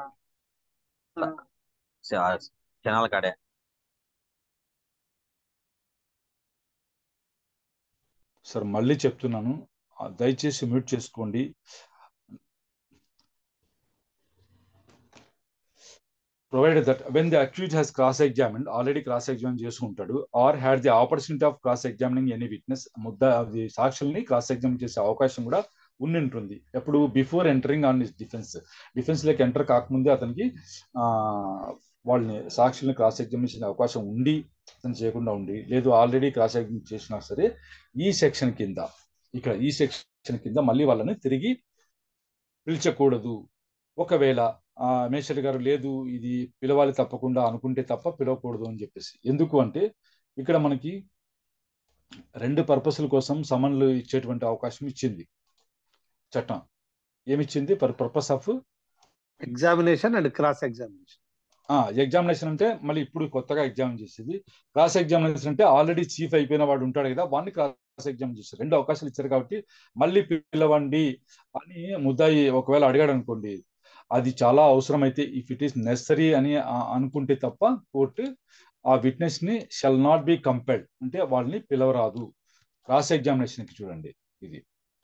Speaker 11: క్షణాల కాడే
Speaker 1: sir మళ్ళీ చెప్తున్నాను ఆ, దయచేసి మ్యూట్ చేసుకోండి provided that when the accused has cross examined already cross examine చేసుకుంటాడు or had the opportunity of cross examining any witness ముద్ద అది సాక్షుల్ని క్రాస్ ఎగ్జామిన్ చేసే అవకాశం కూడా ఉండి ఉంటుంది ఎప్పుడు before entering on his defence defence లోకి ఎంటర్ కాకముందే అతనికి ఆ, వాళ్ళని సాక్షుల్ని క్రాస్ ఎగ్జామినేషన్ అవకాశం ఉండి అతను చేయకుండా ఉండి లేదు ఆల్రెడీ క్రాస్ ఎగ్జామిన్ చేసినా సరే ఈ సెక్షన్ కింద ఇక్కడ ఈ సెక్షన్ కింద మళ్ళీ వాళ్ళని తిరిగి పిలిచకూడదు ఒకవేళ ఆ మేషర్ గారు లేదు ఇది పిలవాలి తప్పకుండా అనుకుంటే తప్ప పిలవకూడదు అని చెప్పేసి ఎందుకు అంటే ఇక్కడ మనకి రెండు పర్పస్ల కోసం సమన్లు ఇచ్చేటువంటి అవకాశం ఇచ్చింది చట్టం ఏమిచ్చింది for purpose of
Speaker 3: examination and cross examination
Speaker 1: examination అంటే మళ్ళీ ఇప్పుడు కొత్తగా ఎగ్జామ్ చేసేది క్రాస్ ఎగ్జామినేషన్ అంటే ఆల్రెడీ చీఫ్ అయిపోయిన వాడు ఉంటాడు కదా వాడిని క్రాస్ ఎగ్జామ్ చేస్తారు రెండు అవకాశాలు ఇచ్చారు కాబట్టి మళ్ళీ పిలవండి అని ముద్దాయి ఒకవేళ అడిగాడు అనుకోండి అది చాలా అవసరమైతే ఇఫ్ ఇట్ ఈస్ నెసరీ అని ఆ- అనుకుంటే తప్ప కోర్టు ఆ విట్నెస్ ని షల్ నాట్ బి కంపెల్డ్ అంటే వాళ్ళని పిలవరాదు క్రాస్ ఎగ్జామినేషన్ కి చూడండి ఇది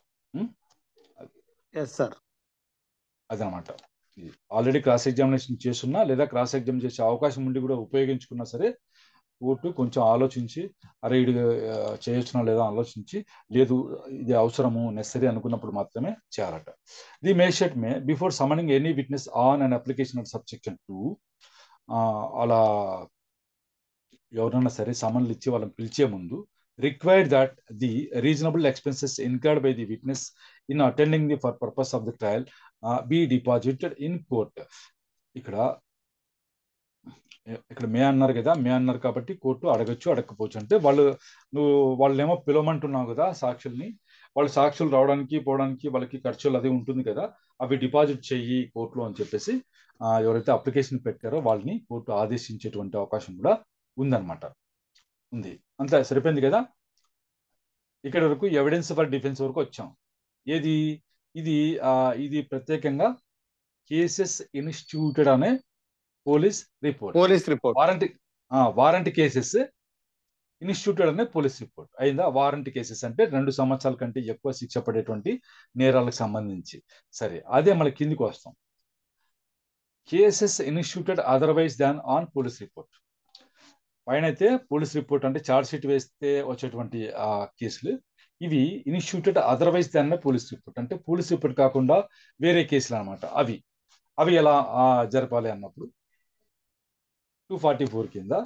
Speaker 3: ఎస్ సార్
Speaker 1: అదనమాట ఇది ఆల్రెడీ క్రాస్ ఎగ్జామినేషన్ చేస్తున్నా లేదా క్రాస్ ఎగ్జామ్ చేసే అవకాశం ఉండి కూడా ఉపయోగించుకున్నా సరే కోర్టు కొంచెం ఆలోచించి అరే ఇది ఆ, చేయొచ్చునా లేదా ఆలోచించి లేదు ఇది అవసరము నెసరీ అనుకున్నప్పుడు మాత్రమే చేయాలట the magistrate may before summoning any witness on and application of subsection two అలా ఎవరైనా సరే సమన్లు ఇచ్చి వాళ్ళని పిలిచే ముందు required that the reasonable expenses incurred by the witness in attending the for purpose of the trial be deposited in court ఇక్కడ ఇక్కడ మే అన్నారు కదా మే అన్నారు కాబట్టి కోర్టు అడగచ్చు అడగకపోవచ్చు అంటే వాళ్ళు నువ్వు వాళ్ళేమో పిలవమంటున్నావు కదా సాక్షుల్ని వాళ్ళు సాక్షులు రావడానికి పోవడానికి వాళ్ళకి ఖర్చులు అది ఉంటుంది కదా అవి డిపాజిట్ చెయ్యి కోర్టులో అని చెప్పేసి ఆ, ఎవరైతే అప్లికేషన్ పెట్టారో వాళ్ళని కోర్టు ఆదేశించేటువంటి అవకాశం కూడా ఉందన్నమాట ఉంది అంతా సరిపోయింది కదా ఇక్కడ వరకు ఎవిడెన్స్ ఫర్ డిఫెన్స్ వరకు వచ్చాం ఏది ఇది ఆ, ఇది ప్రత్యేకంగా కేసెస్ ఇన్స్టిట్యూటెడ్ అనే police report
Speaker 3: police report
Speaker 1: warranty warranty cases instituted అనే పోలీస్ రిపోర్ట్ అయిందా వారంటీ కేసెస్ అంటే రెండు సంవత్సరాల కంటే ఎక్కువ శిక్ష పడేటువంటి నేరాలకు సంబంధించి సరే అదే మన కిందికి వస్తాం cases instituted otherwise than on police report పైన అయితే పోలీస్ రిపోర్ట్ అంటే చార్జ్ షీట్ వేస్తే వచ్చేటువంటి ఆ కేసులు ఇవి instituted otherwise than police report అంటే పోలీస్ రిపోర్ట్ కాకుండా వేరే కేసులు అనమాట అవి అవి ఎలా ఆ, జరపాలి అన్నప్పుడు టూ ఫార్టీ ఫోర్ కింద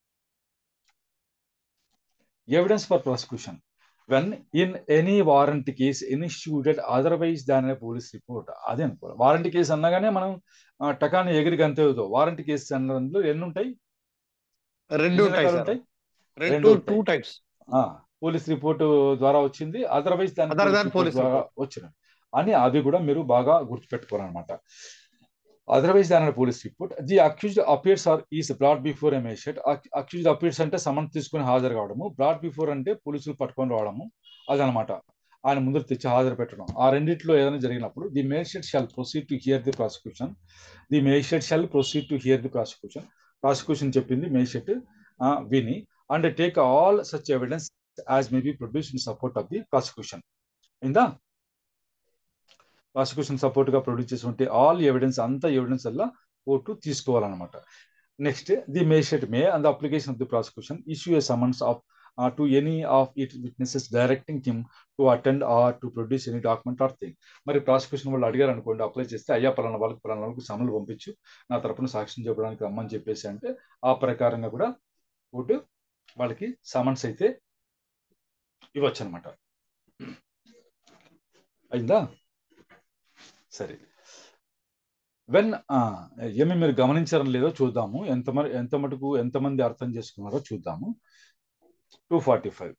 Speaker 1: evidence for prosecution when in any warranty case instituted otherwise than police report అదే అనుకోవాలి వారంటీ కేసు అన్నగానే మనం ఆ, టకాని ఎగిరి గంతేవుతో వారంటీ కేసు అన్నదాంట్లో ఎన్ని ఉంటాయి
Speaker 3: రెండు
Speaker 1: ఎన్ని
Speaker 3: ఉంటాయి
Speaker 1: రకాలు
Speaker 3: సార్
Speaker 1: ఉంటాయి
Speaker 3: రెండు
Speaker 1: రెండు
Speaker 3: టూ
Speaker 1: ఉంటాయి.
Speaker 3: టైప్స్
Speaker 1: ఆ, పోలీస్ రిపోర్ట్ ద్వారా వచ్చింది otherwise than
Speaker 3: Other
Speaker 1: police
Speaker 3: than
Speaker 1: report
Speaker 3: police
Speaker 1: ద్వారా వచ్చిన అని అవి కూడా మీరు బాగా గుర్తుపెట్టుకోవాలన్నమాట అదర్వైజ్ దాని police report the accused appears or is brought before a magistrate accused appears అంటే సమన్ తీసుకుని హాజరు కావడము బ్రాడ్ బిఫోర్ అంటే పోలీసులు పట్టుకొని రావడము అదనమాట ఆయన ముందర తెచ్చి హాజరు పెట్టడం ఆ రెండిట్లో ఏదైనా జరిగినప్పుడు the magistrate shall proceed to hear the prosecution the magistrate shall proceed to hear the prosecution prosecution చెప్పింది మేజిస్ట్రేట్ విని and take all such evidence as may be produce in support of the prosecution అయిందా prosecution support గా produce చేసి all evidence అంత evidence వల్ల court తీసుకోవాలన్నమాట next the magistrate may and the application of the prosecution issue a summons of to any of it witnesses directing him to attend or to produce any document or thing మరి prosecution వాళ్ళు అడిగారు అనుకోండి apply చేస్తే అయ్యా పలానా వాళ్ళకి పలానా వాళ్ళకి సమన్లు పంపించు నా తరపున సాక్ష్యం చెప్పడానికి రమ్మని చెప్పేసి అంటే ఆ ప్రకారంగా కూడా కోర్టు వాళ్ళకి సమన్స్ అయితే ఇవ్వచ్చు అనమాట అయిందా సరే వెన్ ఏమి మీరు గమనించారని లేదో చూద్దాము ఎంత మరి ఎంత మటుకు ఎంతమంది అర్థం చేసుకున్నారో చూద్దాము two forty five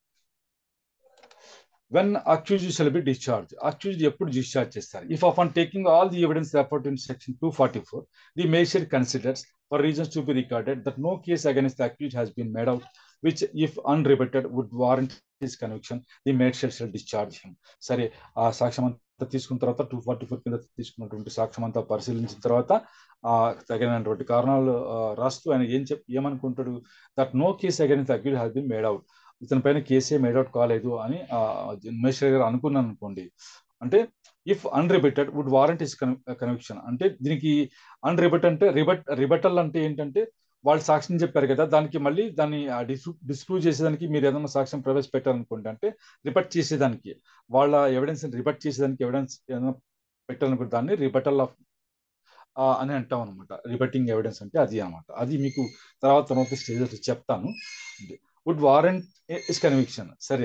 Speaker 1: when accused shall be discharge accused ఎప్పుడు డిశ్చార్జ్ చేస్తారు if of on taking all the evidence referred in section two forty four the magistrate considers for reasons to be recorded that no case against the accused has been made out which if unrebutted would warrant his conviction the magistrate shall discharge him సరే ఆ సాక్ష్యం అంతా తీసుకున్న తర్వాత two forty four కింద తీసుకున్నటువంటి సాక్ష్యం అంతా పరిశీలించిన తర్వాత ఆ తగినటువంటి కారణాలు రాస్తూ ఆయన ఏం చెప్ ఏమనుకుంటాడు that no case against accused has been made out ఇతని పైన కేసే మేడౌట్ కాలేదు అని మేశ్వర్ గారు అనుకున్నాను అనుకోండి అంటే if unrebutted would warrant his conviction అంటే దీనికి అన్రిబెట్ అంటే రిబట్ రిబటల్ అంటే ఏంటంటే వాళ్ళు సాక్ష్యం చెప్పారు కదా దానికి మళ్ళీ దాన్ని డిస్ప్రూవ్ చేసేదానికి మీరు ఏదైనా సాక్ష్యం ప్రవేశపెట్టాలనుకోండి అంటే రిబట్ చేసేదానికి వాళ్ళ ఎవిడెన్స్ రిబట్ చేసేదానికి ఎవిడెన్స్ ఏదైనా పెట్టాలనుకుంటే దాన్ని రిబటల్ ఆఫ్ అని అంటాం అనమాట రిబటింగ్ ఎవిడెన్స్ అంటే అది అనమాట అది మీకు తర్వాత తర్వాత స్టేజ్ చెప్తాను వుడ్ వారెంట్ ఇస్ కన్విక్షన్ సరే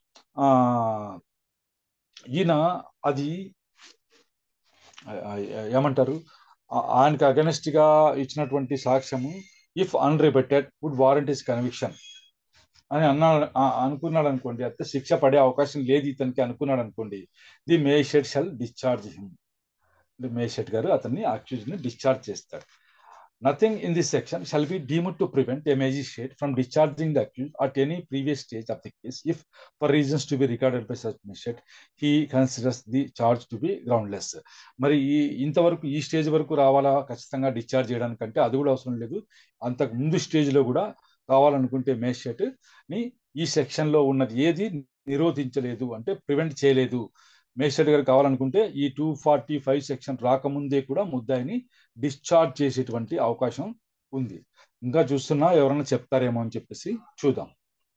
Speaker 1: ఈయన అది ఏమంటారు ఆయనకు అగెనెస్ట్ గా ఇచ్చినటువంటి సాక్ష్యము if unrebutted would warrant his conviction అని అన్నా అనుకున్నాడు అనుకోండి అయితే శిక్ష పడే అవకాశం లేదు ఇతనికి అనుకున్నాడు అనుకోండి the magistrate shall discharge him magistrate గారు అతన్ని అక్యూజ్ ని డిశ్చార్జ్ చేస్తారు Nothing in this section shall be deemed to prevent a magistrate from discharging the accused at any previous stage of the case if, for reasons to be regarded by such magistrate, he considers the charge to be groundless. మరి ఈ ఇంతవరకు ఈ stage వరకు రావాలా ఖచ్చితంగా discharge చేయడానికంటే అది కూడా అవసరం లేదు అంతకు ముందు స్టేజ్లో కూడా కావాలనుకుంటే మేజిస్ట్రేట్ ని ఈ సెక్షన్ లో ఉన్నది ఏది నిరోధించలేదు అంటే ప్రివెంట్ చేయలేదు మేజిస్ట్రేట్ గారు కావాలనుకుంటే ఈ టూ ఫార్టీ ఫైవ్ సెక్షన్ రాకముందే కూడా ముద్దాయిని డిశ్చార్జ్ చేసేటువంటి అవకాశం ఉంది ఇంకా చూస్తున్నా ఎవరైనా చెప్తారేమో అని చెప్పేసి చూద్దాం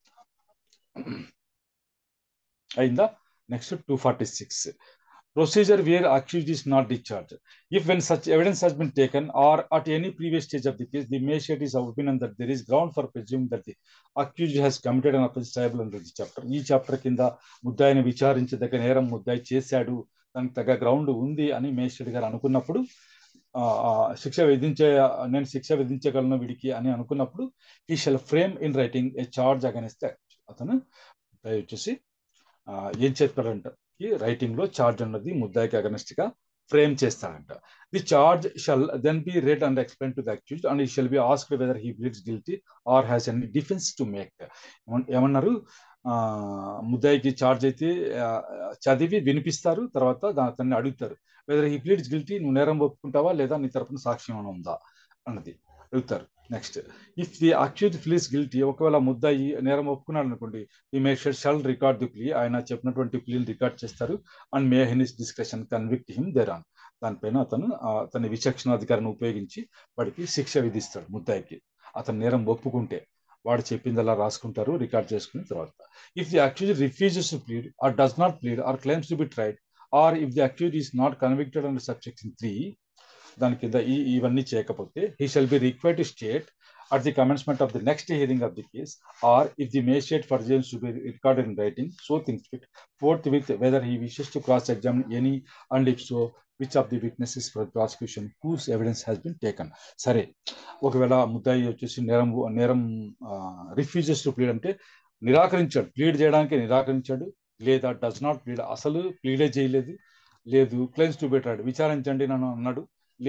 Speaker 1: అయిందా next two forty six procedure where accused is not discharged. If when such evidence has been taken or at any previous stage of the case, the magistrate is of opinion that there is ground for presuming that the accused has committed an offense liable under the chapter. ఈ chapter కింద ముద్దాయిని విచారించదగ్గ నేరం ముద్దాయి చేశాడు దానికి తగ్గ ground ఉంది అని మేజిస్ట్రేట్ గారు అనుకున్నప్పుడు శిక్ష విధించే నేను శిక్ష విధించగలను వీడికి అని అనుకున్నప్పుడు he shall frame in writing a charge అగనిస్తే అతను వచ్చేసి ఏం చేస్తాడంట ఈ రైటింగ్ లో చార్జ్ అన్నది ముద్దాయికి అగనెస్ట్ గా ఫ్రేమ్ చేస్తాడంట the charge shall then be read and explain to the accused and he shall be ask whether he pleads guilty or has any defence to make ఏమన్నారు ముద్దాయికి చార్జ్ అయితే చదివి వినిపిస్తారు తర్వాత అతన్ని అడుగుతారు వెదర్ హీ ప్లీడ్స్ గిల్టీ నువ్వు నేరం ఒప్పుకుంటావా లేదా నీ తరపున సాక్ష్యం ఏమైనా ఉందా అన్నది అడుగుతారు next if the accused pleads guilty ఒకవేళ ముద్దాయి నేరం ఒప్పుకున్నాడు అనుకోండి he may shall record the plea ఆయన చెప్పినటువంటి ప్లీని రికార్డ్ చేస్తారు and may in his discretion convict him thereon దానిపైన అతను అతని విచక్షణాధికారాన్ని ఉపయోగించి వాడికి శిక్ష విధిస్తాడు ముద్దాయికి అతను నేరం ఒప్పుకుంటే వాడు చెప్పిందలా రాసుకుంటారు రికార్డ్ చేసుకున్న తర్వాత if the accused refuses to plead or does not plead or claims to be tried or if the accused is not convicted under subsection three దాని కింద ఈ ఇవన్నీ చేయకపోతే he shall be required to state at the commencement of the next hearing of the case, or if the magistrate presumes to be recorded in writing, so thinks fit, forthwith whether he wishes to cross-examine any, and if so, which of the witnesses for the prosecution whose evidence has been taken. సరే ఒకవేళ ముద్దాయి వచ్చేసి నేరం నేరం refuses to plead అంటే నిరాకరించాడు plead చేయడానికి నిరాకరించాడు లేదా does not plead అసలు ప్లీడే చేయలేదు లేదు క్లెయిమ్స్ టు బెటరాడు విచారించండి నన్ను అన్నాడు లేదు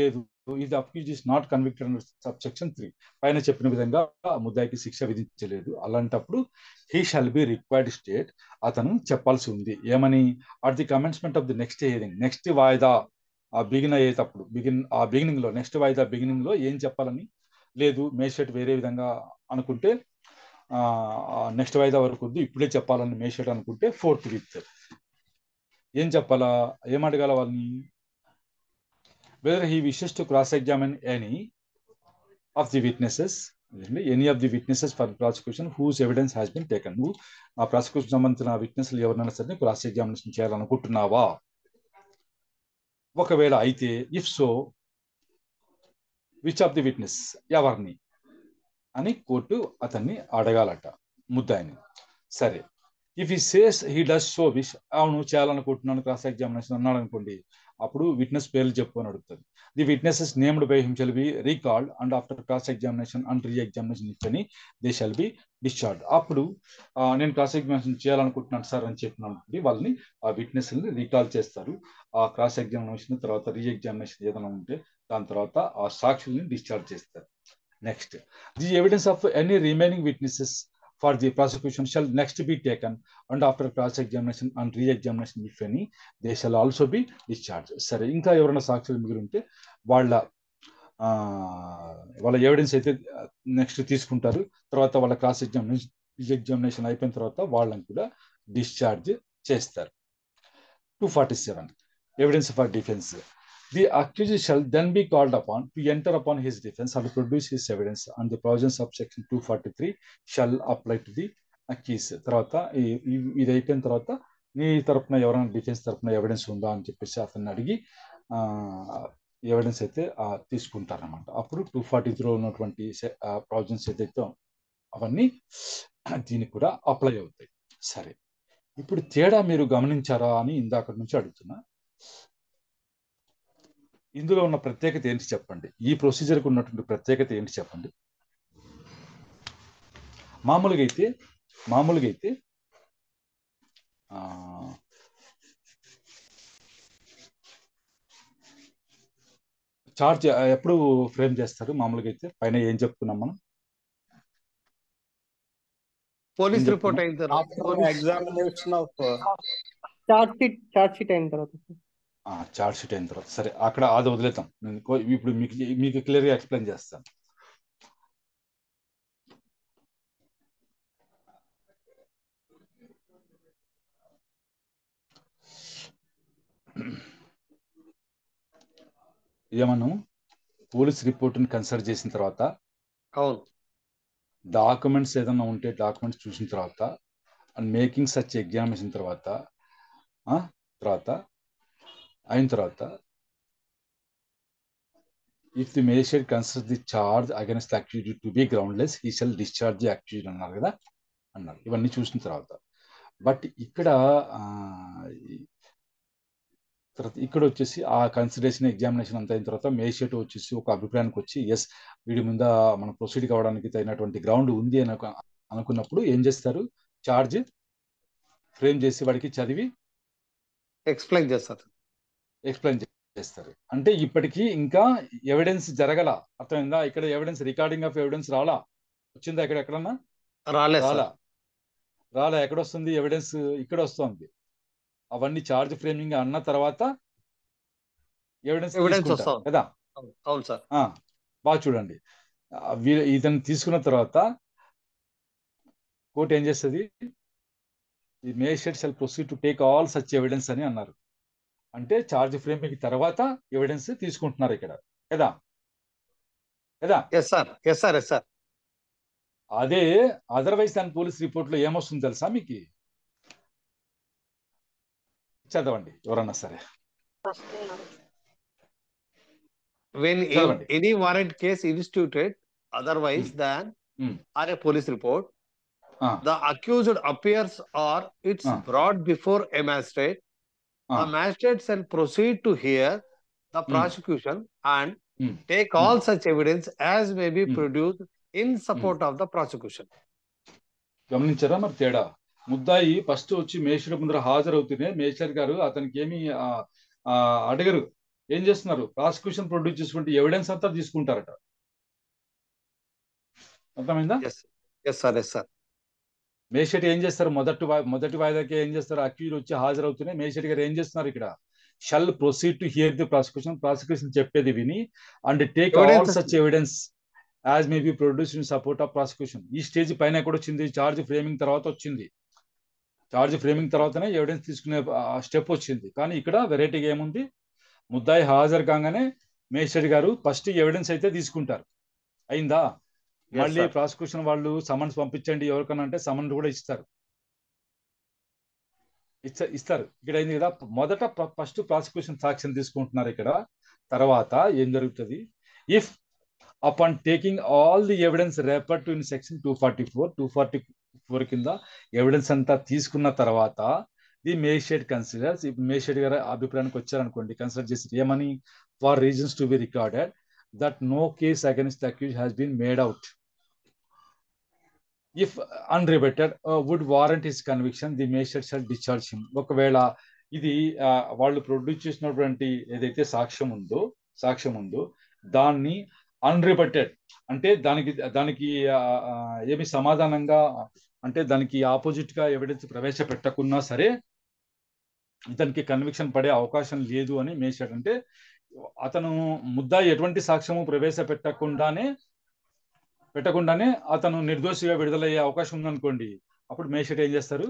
Speaker 1: ఇది accused is not convicted sub section three పైన చెప్పిన విధంగా ఆ ముద్దాయికి శిక్ష విధించలేదు అలాంటప్పుడు he shall be required state అతను చెప్పాల్సి ఉంది ఏమని at the commencement of the next hearing next వాయిదా ఆ బిగిన్ అయ్యేటప్పుడు బిగిన్ ఆ బిగినింగ్ లో నెక్స్ట్ వాయిదా బిగినింగ్ లో ఏం చెప్పాలని లేదు మేషేట్ వేరే విధంగా అనుకుంటే నెక్స్ట్ వాయిదా వరకు వద్దు ఇప్పుడే చెప్పాలని మేషేట్ అనుకుంటే ఫోర్త్ విత్ ఏం చెప్పాలా ఏం అడగాల వాళ్ళని whether he wishes to cross examine any of the witnesses any of the witnesses for prosecution whose evidence has been taken నువ్వు ఆ ప్రాసిక్యూషన్ సంబంధించిన విట్నెస్లు ఎవరినైనా సరే క్రాస్ ఎగ్జామినేషన్ చేయాలనుకుంటున్నావా ఒకవేళ అయితే if so which of the witness ఎవరిని అని కోర్టు అతన్ని అడగాలట ముద్దాయిని సరే if he says he does so wish అవును చేయాలనుకుంటున్నాను క్రాస్ ఎగ్జామినేషన్ అన్నాడు అనుకోండి అప్పుడు విట్నెస్ పేర్లు చెప్పు అని అడుగుతుంది the witnesses named by him shall be recalled and after cross examination and re examination if any they shall be discharge అప్పుడు నేను క్రాస్ ఎగ్జామినేషన్ చేయాలనుకుంటున్నాను సార్ అని చెప్పినప్పుడు వాళ్ళని ఆ విట్నెస్ని రీకాల్ చేస్తారు ఆ క్రాస్ ఎగ్జామినేషన్ తర్వాత రీ ఎగ్జామినేషన్ ఏదైనా ఉంటే దాని తర్వాత ఆ సాక్షుల్ని డిశ్చార్జ్ చేస్తారు next the evidence of any remaining witnesses for the prosecution shall next be taken and after cross examination and re examination if any they shall also be discharge సరే ఇంకా ఎవరైనా సాక్షులు మిగిలి ఉంటే వాళ్ళ వాళ్ళ ఎవిడెన్స్ అయితే నెక్స్ట్ తీసుకుంటారు తర్వాత వాళ్ళ క్రాస్ ఎగ్జామినేషన్ ఎగ్జామినేషన్ అయిపోయిన తర్వాత వాళ్ళని కూడా డిశ్చార్జ్ చేస్తారు two forty seven evidence for defence the accused shall then be called upon to enter upon his defence and produce his evidence and the provisions of section two forty three shall apply to the accused తర్వాత ఇది అయిపోయిన తర్వాత నీ తరపున ఎవరైనా defence తరపున evidence ఉందా అని చెప్పేసి అతన్ని అడిగి ఎవిడెన్స్ అయితే తీసుకుంటారనమాట అప్పుడు టూ ఫార్టీ త్రీలో ఉన్నటువంటి ప్రొవిజన్స్ ఏదైతే అవన్నీ దీనికి కూడా అప్లై అవుతాయి సరే ఇప్పుడు తేడా మీరు గమనించారా అని ఇందాక నుంచి అడుగుతున్నా ఇందులో ఉన్న ప్రత్యేకత ఏంటి చెప్పండి ఈ ప్రొసీజర్కి ఉన్నటువంటి ప్రత్యేకత ఏంటి చెప్పండి మామూలుగా అయితే మామూలుగా అయితే చార్జ్ ఎప్పుడు ఫ్రేమ్ చేస్తారు మామూలుగా అయితే పైన ఏం చెప్పుకున్నాం మనం
Speaker 3: పోలీస్ రిపోర్ట్ అయిన తర్వాత
Speaker 4: examination of
Speaker 7: charge sheet charge sheet అయిన తర్వాత
Speaker 1: చార్జ్ షీట్ అయిన తర్వాత సరే అక్కడ అది వదిలేతాం నేను ఇప్పుడు మీకు మీకు క్లియర్గా ఎక్స్ప్లెయిన్ చేస్తాను ఏమన్నాము పోలీస్ రిపోర్ట్ని కన్సల్ట్ చేసిన తర్వాత
Speaker 3: అవును
Speaker 1: డాక్యుమెంట్స్ ఏదైనా ఉంటే డాక్యుమెంట్స్ చూసిన తర్వాత అండ్ మేకింగ్ సచ్ ఎగ్జామినేషన్ తర్వాత తర్వాత అయిన తర్వాత if the magistrate consider the charge against the accused to be groundless he shall discharge the accused అన్నారు కదా అన్నారు ఇవన్నీ చూసిన తర్వాత బట్ ఇక్కడ తర్వాత ఇక్కడ వచ్చేసి ఆ కన్సిడరేషన్ ఎగ్జామినేషన్ అంతా అయిన తర్వాత మేజిస్ట్రేట్ వచ్చేసి ఒక అభిప్రాయానికి వచ్చి ఎస్ వీడి మీద మనం ప్రొసీడ్ కావడానికి తగినటువంటి గ్రౌండ్ ఉంది అని అనుకున్నప్పుడు ఏం చేస్తారు చార్జ్ ఫ్రేమ్ చేసి వాడికి చదివి
Speaker 3: ఎక్స్ప్లెయిన్ చేస్తారు
Speaker 1: ఎక్స్ప్లెయిన్ చేస్తారు అంటే ఇప్పటికీ ఇంకా ఎవిడెన్స్ జరగల అర్థమైందా ఇక్కడ ఎవిడెన్స్ రికార్డింగ్ ఆఫ్ ఎవిడెన్స్ రాలా వచ్చిందా ఇక్కడ ఎక్కడన్నా
Speaker 3: రాలే
Speaker 1: రాలా రాలా ఎక్కడ వస్తుంది ఎవిడెన్స్ ఇక్కడ వస్తుంది అవన్నీ చార్జ్ ఫ్రేమింగ్ అన్న తర్వాత ఎవిడెన్స్
Speaker 3: ఎవిడెన్స్ వస్తుంది
Speaker 1: కదా
Speaker 3: అవును సార్
Speaker 1: బాగా చూడండి ఇతను తీసుకున్న తర్వాత కోర్టు ఏం చేస్తుంది the magistrate shall proceed to take all such evidence అని అన్నారు అంటే చార్జ్ ఫ్రేమింగ్ తర్వాత ఎవిడెన్స్ తీసుకుంటున్నారు ఇక్కడ కదా కదా
Speaker 3: yes sir yes sir yes sir
Speaker 1: అదే అదర్వైజ్ దాని పోలీస్ రిపోర్ట్ లో ఏమొస్తుంది తెలుసా మీకు చదవండి ఎవరన్నా సరే
Speaker 3: when in
Speaker 1: చదవండి.
Speaker 3: any warrant case instituted otherwise than
Speaker 1: Hmm.
Speaker 3: or a police report
Speaker 1: ఆ,
Speaker 3: the accused appears or it's
Speaker 1: Ah.
Speaker 3: brought before a magistrate
Speaker 1: Ah.
Speaker 3: the magistrate shall proceed to hear the prosecution and
Speaker 1: Hmm.
Speaker 3: take all such evidence as may be
Speaker 1: Hmm.
Speaker 3: produced in support of the prosecution
Speaker 1: గమనించారా మరి తేడా ముద్దాయి first వచ్చి మేషుడు ముందర హాజరవుతూనే మేషర్ గారు అతనికి ఏమి ఆ, ఆ, అడగరు ఏం చేస్తున్నారు ప్రాసిక్యూషన్ ప్రొడ్యూస్ చేసుకుంటే ఎవిడెన్స్ అంతా తీసుకుంటారట అర్థమైందా
Speaker 3: yes yes sir yes sir
Speaker 1: magistrate ఏం చేస్తారు మొదటి వా- మొదటి వాయిదాకి ఏం చేస్తారు అక్యూజ్ వచ్చి హాజరవుతూనే మేషెట్ గారు ఏం చేస్తున్నారు ఇక్కడ shall proceed to hear the prosecution prosecution చెప్పేది విని and take all
Speaker 3: Evidence-
Speaker 1: such evidence as may be produce in support of prosecution ఈ స్టేజ్ పైన ఎక్కడ వచ్చింది చార్జ్ ఫ్రేమింగ్ తర్వాత వచ్చింది చార్జ్ ఫ్రేమింగ్ తర్వాతనే ఎవిడెన్స్ తీసుకునే స్టెప్ వచ్చింది కానీ ఇక్కడ వెరైటీగా ఏముంది ముద్దాయి హాజరు కాగానే మేషెట్ గారు ఫస్ట్ ఎవిడెన్స్ అయితే తీసుకుంటారు అయిందా
Speaker 3: Yes,
Speaker 1: మళ్ళీ
Speaker 3: sir.
Speaker 1: ప్రాసిక్యూషన్ వాళ్ళు సమన్స్ పంపించండి ఎవరికన్నా అంటే సమన్ కూడా ఇస్తారు ఇచ్చ ఇస్తారు ఇక్కడ అయింది కదా మొదట ఫస్ట్ ప్రాసిక్యూషన్ సాక్ష్యం తీసుకుంటున్నారు ఇక్కడ తర్వాత ఏం జరుగుతుంది if upon taking all the evidence refer to in section two forty four two forty four కింద ఎవిడెన్స్ అంతా తీసుకున్న తర్వాత ది మేషేడ్ కన్సిడర్స్ మేషేడ్ గారి అభిప్రాయానికి వచ్చారనుకోండి కన్సిడర్ చేసి ఏమని for reasons to be recorded that no case against accused has been made out if unrebutted would warrant his conviction the magistrate shall discharge him ఒకవేళ ఇది ఆ, వాళ్ళు ప్రొడ్యూస్ చేసినటువంటి ఏదైతే సాక్ష్యం ఉందో సాక్ష్యం ఉందో దాన్ని అన్రిబెటెడ్ అంటే దానికి దానికి ఆ, ఆ, ఏమి సమాధానంగా అంటే దానికి ఆపోజిట్ గా ఎవిడెన్స్ ప్రవేశపెట్టకున్నా సరే ఇతనికి కన్విక్షన్ పడే అవకాశం లేదు అని మేషాడు అంటే అతను ముద్ద ఎటువంటి సాక్ష్యము ప్రవేశపెట్టకుండానే పెట్టకుండానే అతను నిర్దోషిగా విడుదలయ్యే అవకాశం ఉందనుకోండి అప్పుడు మేషట్ ఏం చేస్తారు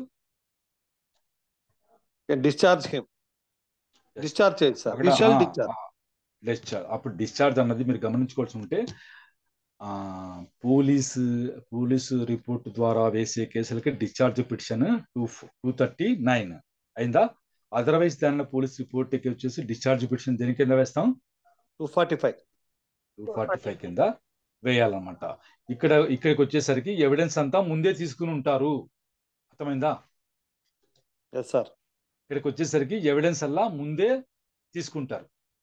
Speaker 3: డిశ్చార్జ్ హిమ్ డిశ్చార్జ్ చేయొచ్చు సార్
Speaker 1: అక్కడ
Speaker 3: విషల్
Speaker 1: ఆ,
Speaker 3: డిశ్చార్జ్
Speaker 1: ఆ, డిశ్చార్జ్ అప్పుడు డిశ్చార్జ్ అన్నది మీరు గమనించుకోవాల్సి ఉంటే ఆ పోలీసు పోలీసు రిపోర్ట్ ద్వారా వేసే కేసులకి discharge petition two two thirty nine అయిందా అదర్వైజ్ దానిలో పోలీస్ రిపోర్ట్ వచ్చేసి డిశ్చార్జ్ పిటిషన్ దేని కింద వేస్తాం
Speaker 3: two forty five
Speaker 1: two forty five కింద వేయాలన్నమాట ఇక్కడ ఇక్కడికి వచ్చేసరికి ఎవిడెన్స్ అంతా ముందే తీసుకుని ఉంటారు అర్థమైందా
Speaker 3: ఎస్ సార్
Speaker 1: ఇక్కడికి వచ్చేసరికి ఎవిడెన్స్ అల్లా ముందే తీసుకుంటారు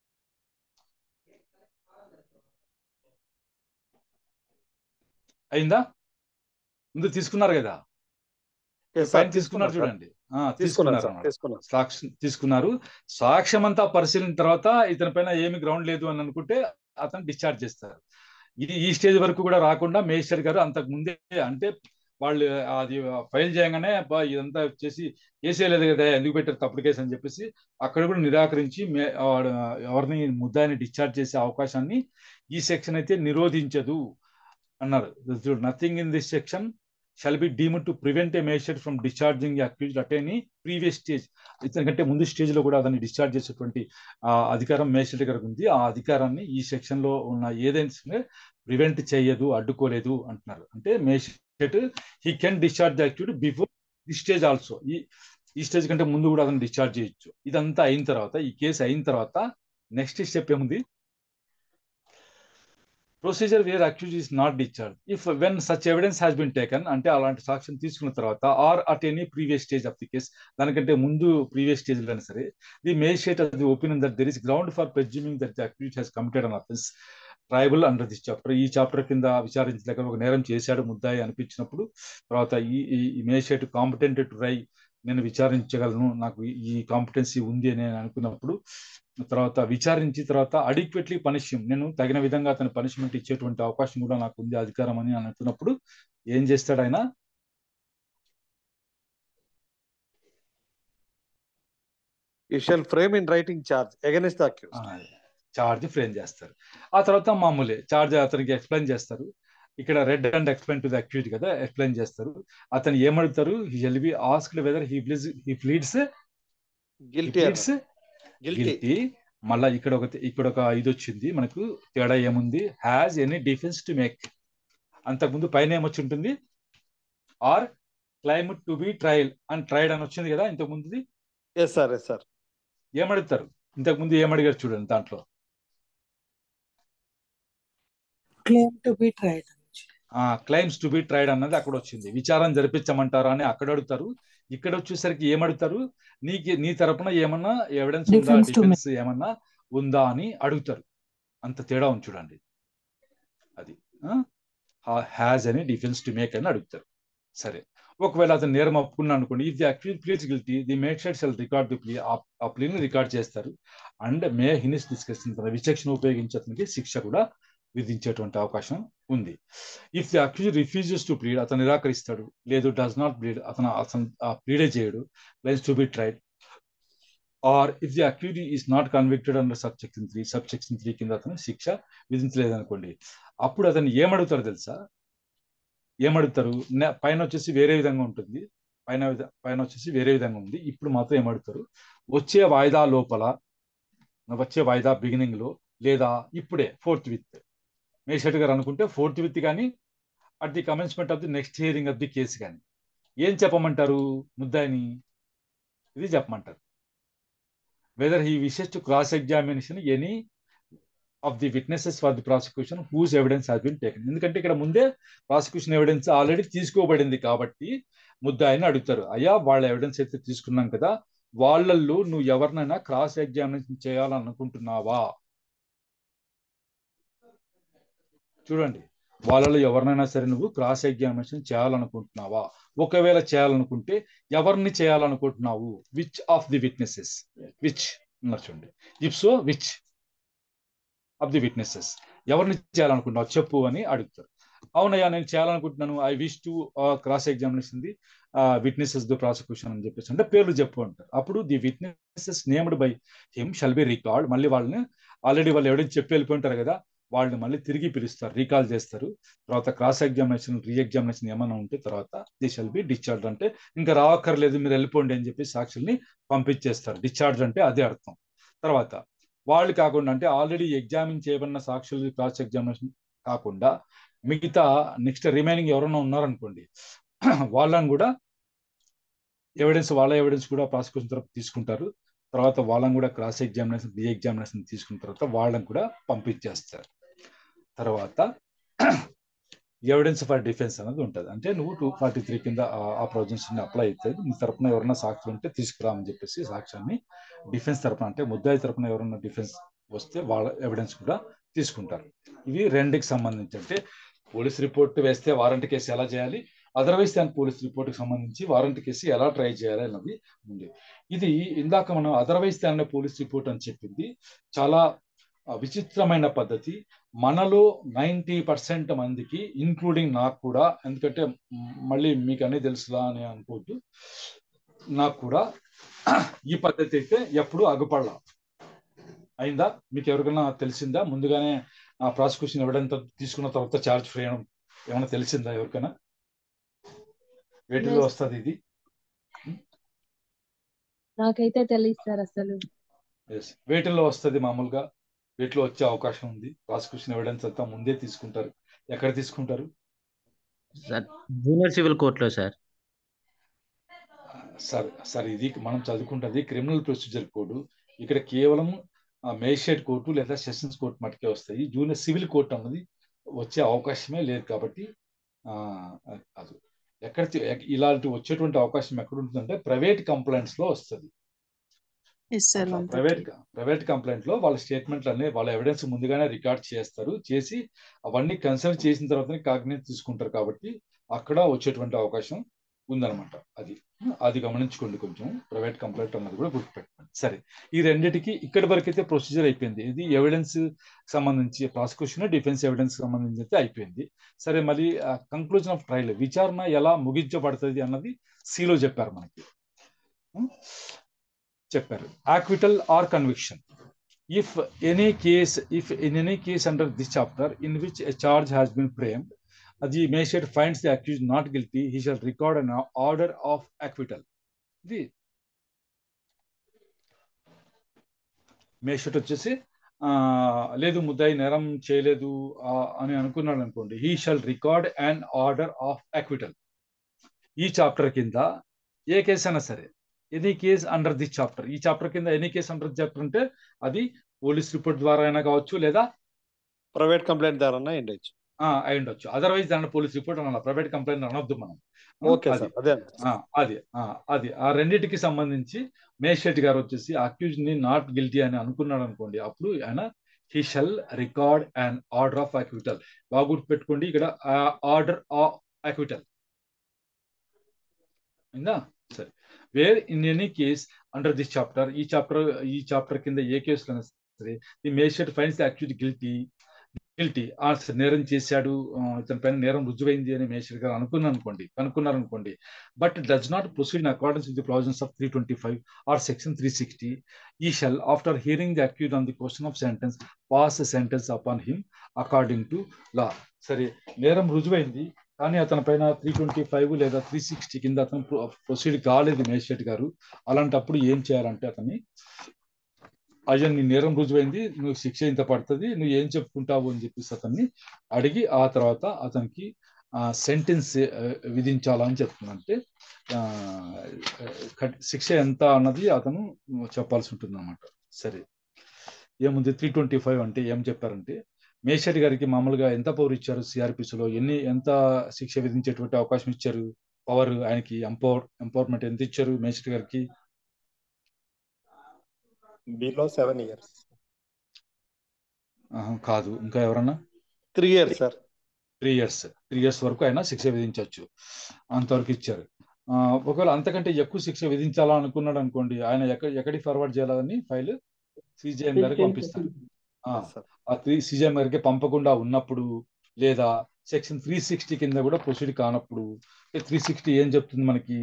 Speaker 1: అయిందా ముందు తీసుకున్నారు కదా
Speaker 3: ఎస్
Speaker 1: పైన
Speaker 3: సార్
Speaker 1: తీసుకున్నారు చూడండి ఆ,
Speaker 3: తీసుకున్నారు
Speaker 1: తీసుకున్నారు
Speaker 3: సార్
Speaker 1: అన్నమాట.
Speaker 3: తీసుకున్నారు
Speaker 1: సాక్ష్యం తీసుకున్నారు సాక్ష్యం అంతా పరిశీలన తర్వాత ఇతని పైన ఏమి గ్రౌండ్ లేదు అని అనుకుంటే అతను డిశ్చార్జ్ చేస్తారు ఇది ఈ స్టేజ్ వరకు కూడా రాకుండా మేజిస్టర్ గారు అంతకు ముందే అంటే వాళ్ళు అది ఫైల్ చేయగానే అబ్బా ఇదంతా చేసి కేసే లేదు కదా ఎందుకు పెట్టారు తప్పుడు కేసు అని చెప్పేసి అక్కడ కూడా నిరాకరించి మే- వాడు ఎవరిని ముద్దాయిని డిశ్చార్జ్ చేసే అవకాశాన్ని ఈ సెక్షన్ అయితే నిరోధించదు అన్నారు nothing in this section shall be deem to prevent a magistrate from discharging accused at any previous stage ఇతనికంటే ముందు స్టేజ్ లో కూడా అతన్ని డిశ్చార్జ్ చేసేటువంటి ఆ అధికారం మేజిస్ట్రేట్ గారికి ఉంది ఆ అధికారాన్ని ఈ సెక్షన్ లో ఉన్న ఏదైనా ప్రివెంట్ చేయదు అడ్డుకోలేదు అంటున్నారు అంటే magistrate he can discharge accused before the stage also ఈ ఈ స్టేజ్ కంటే ముందు కూడా అతను డిశ్చార్జ్ చేయొచ్చు ఇదంతా అయిన తర్వాత ఈ కేసు అయిన తర్వాత నెక్స్ట్ స్టెప్ ఏముంది procedure where accused is not discharge if when such evidence has been taken అంటే అలాంటి సాక్ష్యం తీసుకున్న తర్వాత or at any previous stage of the case దానికంటే ముందు ప్రీవియస్ స్టేజ్ లో సరే the magistrate of the opinion that there is ground for presuming that the accused has committed an offence triable under this chapter ఈ chapter కింద విచారించలేక ఒక నేరం చేశాడు ముద్దాయి అనిపించినప్పుడు తర్వాత ఈ ఈ మేజిస్ట్రేట్ కాంపిటెంట్ టు రై నేను విచారించగలను నాకు ఈ- ఈ కాంపిటెన్సీ ఉంది అని నేను అనుకున్నప్పుడు తర్వాత విచారించి తర్వాత అడిక్వెట్లీ పనిష్యం నేను తగిన విధంగా అతని పనిష్మెంట్ ఇచ్చేటువంటి అవకాశం కూడా నాకు ఉంది అధికారం అని అనుకున్నప్పుడు ఏం చేస్తాడు ఆయన
Speaker 3: you shall frame in writing charge against the accused
Speaker 1: charge frame చేస్తారు ఆ తర్వాత మామూలే చార్జ్ అతనికి ఎక్స్ప్లెయిన్ చేస్తారు ఇక్కడ read and explain to the accused కదా ఎక్స్ప్లెయిన్ చేస్తారు అతను ఏమడుగుతారు he'll be asked whether he pleads he pleads
Speaker 3: guilty
Speaker 1: pleads
Speaker 3: guilty
Speaker 1: guilty మళ్ళా ఇక్కడ ఒక ఇక్కడ ఒక ఇది వచ్చింది మనకు తేడా ఏముంది has any defence to make అంతకుముందు పైన ఏమొచ్చి ఉంటుంది or claim to be trial and tried అని వచ్చింది కదా ఇంతకు ముందుది
Speaker 3: ఎస్ సార్ ఎస్ సార్
Speaker 1: ఏమడుగుతారు ఇంతకు ముందు ఏమడిగారు చూడండి దాంట్లో
Speaker 12: claim to be tried.
Speaker 1: Claims to be tried అన్నది అక్కడ వచ్చింది విచారం జరిపించమంటారా అని అక్కడ అడుగుతారు ఇక్కడ వచ్చేసరికి ఏమడుగుతారు నీకు నీ తరపున ఏమన్నా ఎవిడెన్స్ ఉందా
Speaker 12: Defense to
Speaker 1: డిఫెన్స్ ఏమన్నా ఉందా అని అడుగుతారు అంత తేడా ఉంది చూడండి అది హ్యాజ్ అని డిఫెన్స్ టు మేక్ అని అడుగుతారు సరే ఒకవేళ అతను నేరం ఒప్పుకున్నాడు అనుకోండి if the accused pleads guilty the magistrate shall record the plea ఆ ప్లీని రికార్డ్ చేస్తారు అండ్ మే హినిస్ డిస్కషన్ విచక్షణ ఉపయోగించి అతనికి శిక్ష కూడా విధించేటువంటి అవకాశం ఉంది if the accused refuses to plead అతను నిరాకరిస్తాడు లేదు డస్ నాట్ ప్లీడ్ అతను అతను ప్లీడే చేయడు claims to be tried or if the accused is not convicted under sub section three sub section three కింద అతను శిక్ష విధించలేదు అనుకోండి అప్పుడు అతను ఏమడుగుతారు తెలుసా ఏమడుగుతారు నే- పైన వచ్చేసి వేరే విధంగా ఉంటుంది పైన విధ- పైన వచ్చేసి వేరే విధంగా ఉంది ఇప్పుడు మాత్రం ఏమడుగుతారు వచ్చే వాయిదా లోపల వచ్చే వాయిదా బిగినింగ్ లో లేదా ఇప్పుడే ఫోర్త్ విత్ మేషెట్ గారు అనుకుంటే ఫోర్త్ విత్ కానీ at the commencement of the next hearing of the case కానీ ఏం చెప్పమంటారు ముద్దాయిని ఇది చెప్పమంటారు whether he wishes to cross examination any of the witnesses for the prosecution whose evidence has been taken ఎందుకంటే ఇక్కడ ముందే ప్రాసిక్యూషన్ ఎవిడెన్స్ ఆల్రెడీ తీసుకోబడింది కాబట్టి ముద్దాయిని అడుగుతారు అయ్యా వాళ్ళ ఎవిడెన్స్ అయితే తీసుకున్నాం కదా వాళ్ళల్లో నువ్వు ఎవరినైనా క్రాస్ ఎగ్జామినేషన్ చేయాలనుకుంటున్నావా చూడండి వాళ్ళలో ఎవరినైనా సరే నువ్వు క్రాస్ ఎగ్జామినేషన్ చేయాలనుకుంటున్నావా ఒకవేళ చేయాలనుకుంటే ఎవరిని చేయాలనుకుంటున్నావు which of the witnesses which ఉన్నారు చూడండి if so which of the witnesses ఎవరిని చేయాలనుకుంటున్నావు చెప్పు అని అడుగుతారు అవునయ్యా నేను చేయాలనుకుంటున్నాను I wish to cross examination the witnesses the prosecution అని చెప్పేసి అంటే పేర్లు చెప్పు అంటారు అప్పుడు the witnesses named by him shall be record మళ్ళీ వాళ్ళని ఆల్రెడీ వాళ్ళు ఎవరైనా చెప్పి వెళ్ళిపోయి ఉంటారు కదా వాళ్ళని మళ్ళీ తిరిగి పిలుస్తారు రీకాల్ చేస్తారు తర్వాత క్రాస్ ఎగ్జామినేషన్ రీ ఎగ్జామినేషన్ ఏమైనా ఉంటే తర్వాత ది షల్ బి డిశ్చార్జ్ అంటే ఇంకా రావక్కర్లేదు మీరు వెళ్ళిపోండి అని చెప్పి సాక్షుల్ని పంపించేస్తారు డిశ్చార్జ్ అంటే అదే అర్థం తర్వాత వాళ్ళు కాకుండా అంటే ఆల్రెడీ ఎగ్జామిన్ చేయబడిన సాక్షులు క్రాస్ ఎగ్జామినేషన్ కాకుండా మిగతా నెక్స్ట్ రిమైనింగ్ ఎవరైనా ఉన్నారనుకోండి వాళ్ళని కూడా ఎవిడెన్స్ వాళ్ళ ఎవిడెన్స్ కూడా ప్రాసిక్యూషన్ తరపు తీసుకుంటారు తర్వాత వాళ్ళని కూడా క్రాస్ ఎగ్జామినేషన్ రీ ఎగ్జామినేషన్ తీసుకున్న తర్వాత వాళ్ళని కూడా పంపించేస్తారు తర్వాత ఎవిడెన్స్ ఫర్ డిఫెన్స్ అనేది ఉంటుంది అంటే నువ్వు టూ ఫార్టీ త్రీ కింద ఆ ప్రొవిజన్స్ అప్లై అవుతుంది నీ తరపున ఎవరైనా సాక్షులు ఉంటే తీసుకురామని చెప్పేసి సాక్ష్యాన్ని డిఫెన్స్ తరపున అంటే ముద్దాయి తరపున ఎవరైనా డిఫెన్స్ వస్తే వాళ్ళ ఎవిడెన్స్ కూడా తీసుకుంటారు ఇవి రెండుకి సంబంధించి అంటే పోలీస్ రిపోర్ట్ వేస్తే వారంటీ కేసు ఎలా చేయాలి అదర్వైజ్ దాని పోలీస్ రిపోర్ట్కి సంబంధించి వారంటీ కేసు ఎలా ట్రై చేయాలి అన్నది ఉంది ఇది ఇందాక మనం అదర్వైజ్ దాని పోలీస్ రిపోర్ట్ అని చెప్పింది చాలా విచిత్రమైన పద్ధతి మనలో నైంటీ పర్సెంట్ మందికి ఇంక్లూడింగ్ నాకు కూడా ఎందుకంటే మళ్ళీ మీకు అన్నీ తెలుసులా అని అనుకోవద్దు నాకు కూడా ఈ పద్ధతి అయితే ఎప్పుడు అగుపడలా అయిందా మీకు ఎవరికైనా తెలిసిందా ముందుగానే ఆ ప్రాసిక్యూషన్ ఎవడంత తీసుకున్న తర్వాత ఛార్జ్ ఫ్రీ అయినా ఏమైనా తెలిసిందా ఎవరికైనా వేటిలో వస్తుంది ఇది
Speaker 6: నాకైతే తెలియదు సార్ అసలు
Speaker 1: ఎస్ వేటిల్లో వస్తుంది మామూలుగా వీటిలో వచ్చే అవకాశం ఉంది ప్రాసిక్యూషన్ ఎవిడెన్స్ అంతా ముందే తీసుకుంటారు ఎక్కడ తీసుకుంటారు
Speaker 11: సార్ జూనియర్ సివిల్ కోర్టులో సార్
Speaker 1: సార్ సార్ ఇది మనం చదువుకుంటుంది క్రిమినల్ ప్రొసీజర్ కోడ్ ఇక్కడ కేవలం మేజిస్ట్రేట్ కోర్టు లేదా సెషన్స్ కోర్టు మటుకే వస్తాయి జూనియర్ సివిల్ కోర్టు అన్నది వచ్చే అవకాశమే లేదు కాబట్టి అది ఎక్కడ ఇలాంటి వచ్చేటువంటి అవకాశం ఎక్కడ ఉంటుందంటే ప్రైవేట్ కంప్లైంట్స్ లో వస్తుంది ప్రైవేట్ ప్రైవేట్ కంప్లైంట్ లో వాళ్ళ స్టేట్మెంట్లు అన్ని వాళ్ళ ఎవిడెన్స్ ముందుగానే రికార్డ్ చేస్తారు చేసి అవన్నీ కన్సల్ట్ చేసిన తర్వాతనే కాగ్నేట్ తీసుకుంటారు కాబట్టి అక్కడ వచ్చేటువంటి అవకాశం ఉందన్నమాట అది అది గమనించుకోండి కొంచెం ప్రైవేట్ కంప్లైంట్ అన్నది కూడా గుర్తుపెట్టుకోండి సరే ఈ రెండింటికి ఇక్కడి వరకు అయితే ప్రొసీజర్ అయిపోయింది ఇది ఎవిడెన్స్ సంబంధించి ప్రాసిక్యూషన్ డిఫెన్స్ ఎవిడెన్స్ సంబంధించి అయితే అయిపోయింది సరే మళ్ళీ కంక్లూజన్ ఆఫ్ ట్రయల్ విచారణ ఎలా ముగించబడుతుంది అన్నది సిలో చెప్పారు మనకి చెప్పారు acquittal or conviction if any case if in any case under this chapter in which a charge has been framed the magistrate finds the accused not guilty, he shall record an order of acquittal. ఇది మేషట్ వచ్చేసి లేదు ముద్దాయి నేరం చేయలేదు అని అనుకున్నాడు అనుకోండి he shall record and order of acquittal ఈ చాప్టర్ కింద ఏ కేసు అయినా సరే any case under this chapter ఈ చాప్టర్ కింద any case under the chapter అంటే అది పోలీస్ రిపోర్ట్ ద్వారా అయినా కావచ్చు లేదా
Speaker 3: ప్రైవేట్ కంప్లైంట్ ద్వారా ఉండొచ్చు
Speaker 1: అయి ఉండొచ్చు అదర్వైజ్ దాని పోలీస్ రిపోర్ట్ అనాలి ప్రైవేట్ కంప్లైంట్ అనొద్దు మనం
Speaker 3: ఓకే సార్ అదే
Speaker 1: అది అది ఆ రెండింటికి సంబంధించి మేషెట్ గారు వచ్చేసి అక్యూజ్ ని నాట్ గిల్టీ అని అనుకున్నాడు అనుకోండి అప్పుడు ఆయన he shall record and order of acquittal బాగా గుర్తుపెట్టుకోండి ఇక్కడ ఆర్డర్ ఆఫ్ అక్విటల్ అయిందా సరే where in any case under this chapter ఈ చాప్టర్ ఈ చాప్టర్ కింద ఏ కేసులో సరే the magistrate finds the accused guilty guilty ఆ నేరం చేశాడు ఆ, ఇతని పైన నేరం రుజువైంది అని మేజిస్ట్రేట్ గారు అనుకున్నారు అనుకోండి కనుక్కున్నారు అనుకోండి but does not proceed in accordance with the provisions of three twenty five or section three sixty ఈ shall after hearing the accused on the question of sentence pass sentence upon him according to law సరే నేరం రుజువైంది కానీ అతని పైన three twenty five లేదా three sixty కింద అతను ప్రొసీడ్ కాలేదు మేజిస్ట్రేట్ గారు అలాంటప్పుడు ఏం చేయాలంటే అతన్ని అయ్యా నీ నేరం రుజువైంది నువ్వు శిక్ష ఇంత పడుతుంది నువ్వు ఏం చెప్పుకుంటావు అని చెప్పేసి అతన్ని అడిగి ఆ తర్వాత అతనికి సెంటెన్స్ విధించాలని చెప్తుంది అంటే ఆ, కట్- శిక్ష ఎంత అన్నది అతను చెప్పాల్సి ఉంటుంది అనమాట సరే ఏముంది త్రీ ట్వంటీ ఫైవ్ అంటే ఏం చెప్పారంటే మేషరి గారికి మామూలుగా ఎంత పవర్ ఇచ్చారు CRPC లో ఎన్ని ఎంత శిక్ష విధించేటువంటి అవకాశం ఇచ్చారు పవర్ ఆయనకి ఎంపవర్ ఎంపవర్మెంట్ ఎంత ఇచ్చారు మేషరి గారికి
Speaker 4: బిలో సెవెన్ ఇయర్స్
Speaker 1: ఆహా, కాదు ఇంకా ఎవరన్నా
Speaker 3: three years sir
Speaker 1: three years three years వరకు అయినా శిక్ష విధించవచ్చు అంతవరకు ఇచ్చారు ఆ, ఒకవేళ అంతకంటే ఎక్కువ శిక్ష విధించాలా అనుకున్నాడు అనుకోండి ఆయన ఎక్కడ ఎక్కడికి ఫార్వర్డ్ చేయాలని ఫైల్ సిజిఎం గారికి పంపిస్తారు ఆ, ఆ త్రీ సిజిఎం గారికి పంపకుండా ఉన్నప్పుడు లేదా సెక్షన్ త్రీ సిక్స్టీ కింద కూడా ప్రొసీడ్ కానప్పుడు త్రీ సిక్స్టీ ఏం చెప్తుంది మనకి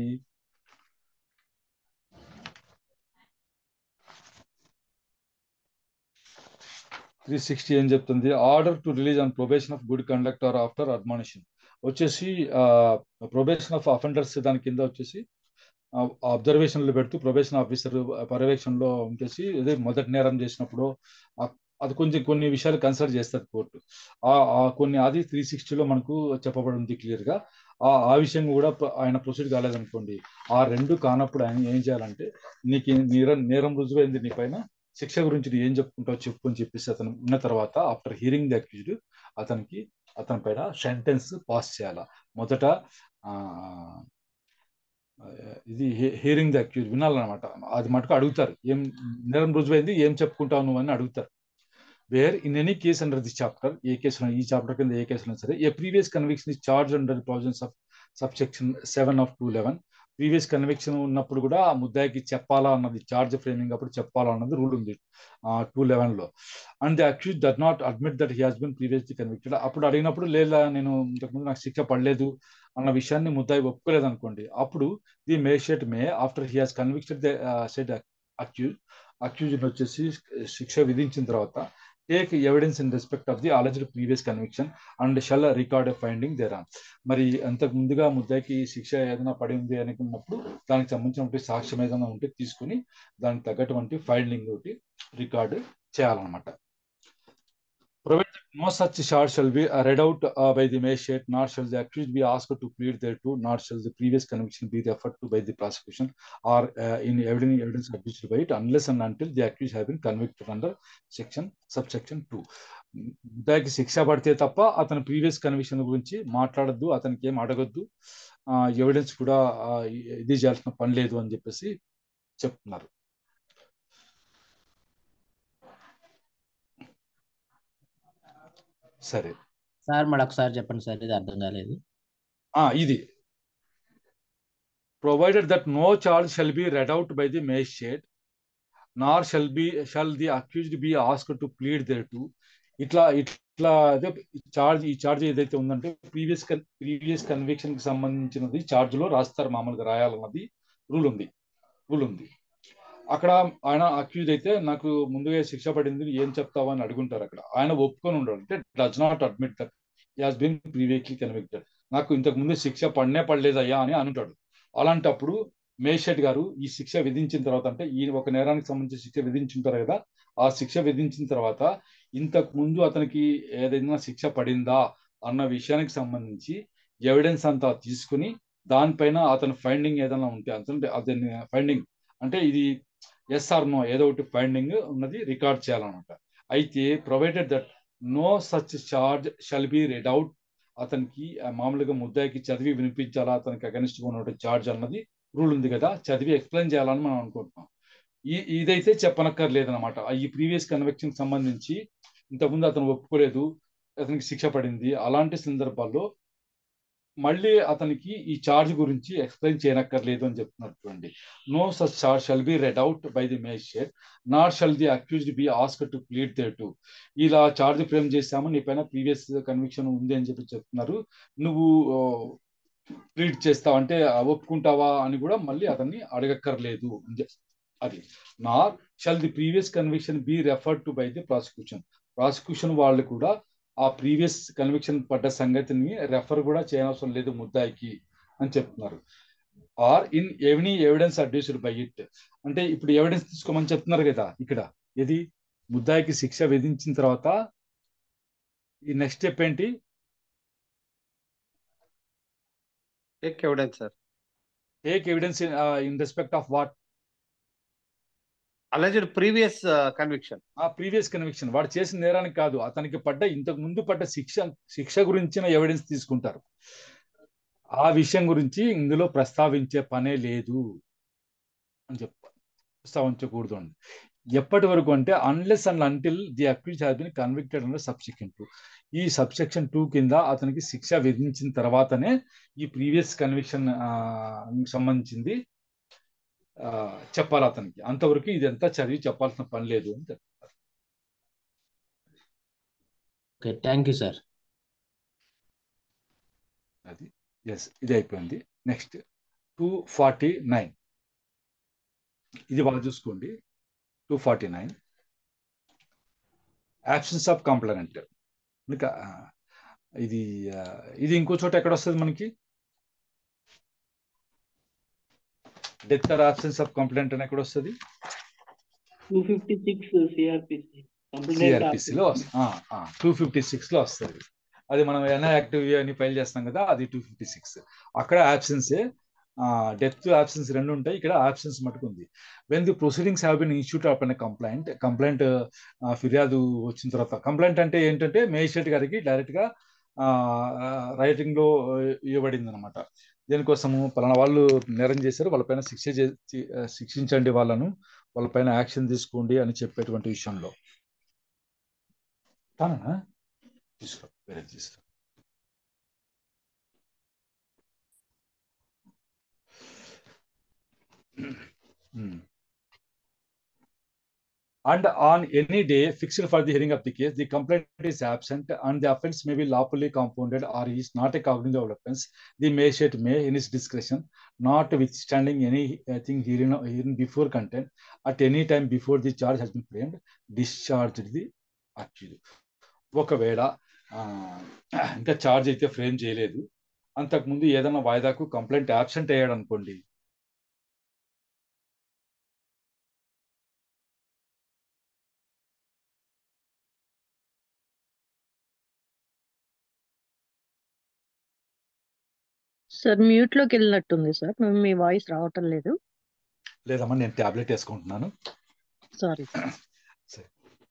Speaker 1: త్రీ సిక్స్టీ ఏం చెప్తుంది order to release on probation of good conduct or after admonition వచ్చేసి ప్రొబేషన్ ఆఫ్ అఫెండర్స్ దాని కింద వచ్చేసి అబ్జర్వేషన్లు పెడుతూ ప్రొబేషన్ ఆఫీసర్ పర్యవేక్షణలో ఉంచేసి ఇదే మొదటి నేరం చేసినప్పుడు ఆ- అది కొంచెం కొన్ని విషయాలు కన్సిడర్ చేస్తారు కోర్టు ఆ ఆ కొన్ని అది త్రీ సిక్స్టీలో మనకు చెప్పబడి ఉంది క్లియర్ గా ఆ ఆ విషయం కూడా ప్ర- ఆయన ప్రొసీడ్ కాలేదనుకోండి ఆ రెండు కానప్పుడు ఆయన ఏం చేయాలంటే నీకు ఈ నేరం నేరం రుజువైంది నీ పైన శిక్ష గురించి నువ్వు ఏం చెప్పుకుంటావు చెప్పు అని చెప్పేసి అతను ఉన్న తర్వాత ఆఫ్టర్ హియరింగ్ ది అక్యూజ్డ్ అతనికి అతని పైన సెంటెన్స్ పాస్ చేయాల మొదట ఆ, ఇది హియరింగ్ ది అక్యూజ్ వినాలన్నమాట అది మటుకు అడుగుతారు ఏం నేరం రుజువైంది ఏం చెప్పుకుంటావు నువ్వు అని అడుగుతారు where in any case under the chapter ఏ కేసులో ఈ చాప్టర్ కింద ఏ కేసులో సరే a previous conviction is charge under the provisions of sub section seven of two eleven previous conviction ఉన్నప్పుడు కూడా ఆ ముద్దాయికి చెప్పాలా అన్నది చార్జ్ ఫ్రేమింగ్ అప్పుడు చెప్పాలా అన్నది రూల్ ఉంది టూ లెవెన్ లో and the accused does not admit that he has been previously convicted అప్పుడు అడిగినప్పుడు లేదా నేను ఇంతకుముందు నాకు శిక్ష పడలేదు అన్న విషయాన్ని ముద్దాయి ఒప్పుకోలేదు అనుకోండి అప్పుడు the magistrate may after he has convicted the said accused accused వచ్చేసి శిక్ష విధించిన తర్వాత take evidence in respect of the alleged previous conviction and shall record finding thereon మరి అంతకు ముందుగా ముద్దాయికి శిక్ష ఏదైనా పడి ఉంది అనుకున్నప్పుడు దానికి సంబంధించినటువంటి సాక్ష్యం ఏదైనా ఉంటే తీసుకుని దానికి తగ్గటువంటి ఫైండింగ్ ఒకటి రికార్డు చేయాలన్నమాట Provided that no such charge shall be uh, read out uh, by the magistrate, nor shall the accused be asked to plead thereto, nor shall the previous conviction be referred to by the prosecution or uh, in evidence, evidence adduced by it, unless and until the accused have been convicted under section subsection 2. దానికి శిక్ష పడితే తప్ప అతని previous conviction గురించి మాట్లాడద్దు అతనికి ఏం అడగద్దు ఎవిడెన్స్ కూడా ఆ, ఇది చేయాల్సిన పని లేదు అని చెప్పేసి చెప్తున్నారు సరే
Speaker 11: సార్ మళ్ళీ ఒకసారి చెప్పండి సార్ ఇది అర్థం కాలేదు
Speaker 1: ఆ, ఇది provided that no charge shall be read out by the magistrate nor shall be shall the accused be asked to plead thereto ఇట్లా ఇట్లా అదే చార్జ్ ఈ చార్జ్ ఏదైతే ఉందంటే ప్రీవియస్ ప్రీవియస్ కన్విక్షన్ కి సంబంధించినది చార్జ్ లో రాస్తారు మామూలుగా రాయాలన్నది రూల్ ఉంది రూల్ ఉంది అక్కడ ఆయన అక్యూజ్ అయితే నాకు ముందుగా శిక్ష పడింది ఏం చెప్తావా అని అడుగుంటారు అక్కడ ఆయన ఒప్పుకొని ఉండడు అంటే does not admit that has been previously convicted నాకు ఇంతకు ముందు శిక్ష పడనే పడలేదయ్యా అని అంటాడు అలాంటప్పుడు మేషెట్ గారు ఈ శిక్ష విధించిన తర్వాత అంటే ఈ ఒక నేరానికి సంబంధించి శిక్ష విధించుంటారు కదా ఆ శిక్ష విధించిన తర్వాత ఇంతకు ముందు అతనికి ఏదైనా శిక్ష పడిందా అన్న విషయానికి సంబంధించి ఎవిడెన్స్ అంతా తీసుకుని దానిపైన అతని ఫైండింగ్ ఏదైనా ఉంటే అంటే అతని ఫైండింగ్ అంటే ఇది ఎస్ ఆర్ నో ఏదో ఒకటి ఫైండింగ్ ఉన్నది రికార్డ్ చేయాలన్నమాట అయితే provided that no such charge shall be read out అతనికి ఆ, మామూలుగా ముద్దాయికి చదివి వినిపించాలా అతనికి అగనిస్ట్ గా ఉన్నటువంటి చార్జ్ అన్నది రూల్ ఉంది కదా చదివి ఎక్స్ప్లెయిన్ చేయాలని మనం అనుకుంటున్నాం ఈ ఇదైతే చెప్పనక్కర్లేదన్నమాట ఈ ప్రీవియస్ కన్వెక్షన్ సంబంధించి ఇంతకుముందు అతను ఒప్పుకోలేదు అతనికి శిక్ష పడింది అలాంటి సందర్భాల్లో మళ్ళీ అతనికి ఈ చార్జ్ గురించి ఎక్స్ప్లెయిన్ చేయనక్కర్లేదు అని చెప్తున్నారు చూడండి no such charge shall be read out by the magistrate not shall the accused be ask to plead దే టు ఇలా చార్జ్ ఫ్రేమ్ చేశాము నీ పైన ప్రీవియస్ కన్విక్షన్ ఉంది అని చెప్పి చెప్తున్నారు నువ్వు ప్లీడ్ చేస్తావు అంటే ఒప్పుకుంటావా అని కూడా మళ్ళీ అతన్ని అడగక్కర్లేదు అని చెప్- అది nor shall the previous conviction be referred to by the prosecution prosecution వాళ్ళు కూడా ఆ ప్రీవియస్ కన్విక్షన్ పడ్డ సంగతిని రెఫర్ కూడా చేయనవసరం లేదు ముద్దాయికి అని చెప్తున్నారు or in any evidence adduced by it అంటే ఇప్పుడు ఎవిడెన్స్ తీసుకోమని చెప్తున్నారు కదా ఇక్కడ ఇది ముద్దాయికి శిక్ష విధించిన తర్వాత ఈ నెక్స్ట్ స్టెప్ ఏంటి
Speaker 3: take evidence sir
Speaker 1: take evidence in respect of what
Speaker 3: alleged previous conviction
Speaker 1: ఆ ప్రీవియస్ కన్విక్షన్ వాడు చేసిన నేరానికి కాదు అతనికి పడ్డ ఇంతకు ముందు పడ్డ శిక్ష శిక్ష గురించిన ఎవిడెన్స్ తీసుకుంటారు ఆ విషయం గురించి ఇందులో ప్రస్తావించే పనే లేదు అని చెప్ప ప్రస్తావించకూడదు అండి ఎప్పటి వరకు అంటే unless and until the accused has been convicted under subsection two ఈ సబ్సెక్షన్ టూ కింద అతనికి శిక్ష విధించిన తర్వాతనే ఈ ప్రీవియస్ కన్విక్షన్ సంబంధించింది ఆ, చెప్పాలి అతనికి అంతవరకు ఇదంతా చదివి చెప్పాల్సిన పని లేదు అని చెప్తారు
Speaker 11: ఓకే థ్యాంక్ యూ సార్
Speaker 1: అది ఎస్ ఇది అయిపోయింది నెక్స్ట్ టూ ఫార్టీ నైన్ ఇది బాగా చూసుకోండి two forty nine absence of complainant ఇంకా ఆ, ఇది ఆ, ఇది ఇంకో చోట ఎక్కడ వస్తుంది మనకి death or absence of complaint అని ఎక్కడ వస్తుంది
Speaker 7: టూ ఫిఫ్టీ సిక్స్ సిఆర్పిసి
Speaker 1: సిఆర్పిసిలో టూ ఫిఫ్టీ సిక్స్ లో వస్తుంది అది మనం ఎన్ఐ యాక్టివ్ అని ఫైల్ చేస్తాం కదా అది టూ ఫిఫ్టీ సిక్స్ అక్కడ ఆబ్సెన్సే డెత్ ఆబ్సెన్స్ రెండు ఉంటాయి ఇక్కడ ఆబ్సెన్స్ మటుకు ఉంది when the proceedings have been institute of అనే కంప్లైంట్ కంప్లైంట్ ఫిర్యాదు వచ్చిన తర్వాత కంప్లైంట్ అంటే ఏంటంటే మేజిస్ట్రేట్ గారికి డైరెక్ట్ గా రైటింగ్ లో ఇవ్వబడింది అనమాట దేనికోసము పలానా వాళ్ళు నేరం చేశారు వాళ్ళపైన శిక్ష చే- చి- ఆ, శిక్షించండి వాళ్ళను వాళ్ళపైన యాక్షన్ తీసుకోండి అని చెప్పేటువంటి విషయంలో తానా తీసుకురా వేరే తీసుకురా Hmm. And on any day fixed for the hearing of the case, the complaint is absent and the offence may be lawfully compounded or is not a cognizable offence. The magistrate may, in his discretion, notwithstanding anything herein, herein before content, at any time before the charge has been framed, discharge the accused. ఒకవేళ ఆ, ఇంకా charge అయితే frame చేయలేదు అంతకుముందు ఏదైనా వాయిదాకు complaint absent అయ్యాడు అనుకోండి
Speaker 2: sir mute లోకి వెళ్ళినట్టుంది సార్ మీ వాయిస్ రావటం లేదు
Speaker 1: లేదమ్మా నేను టాబ్లెట్ వేసుకుంటున్నాను
Speaker 2: సారీ
Speaker 1: సరే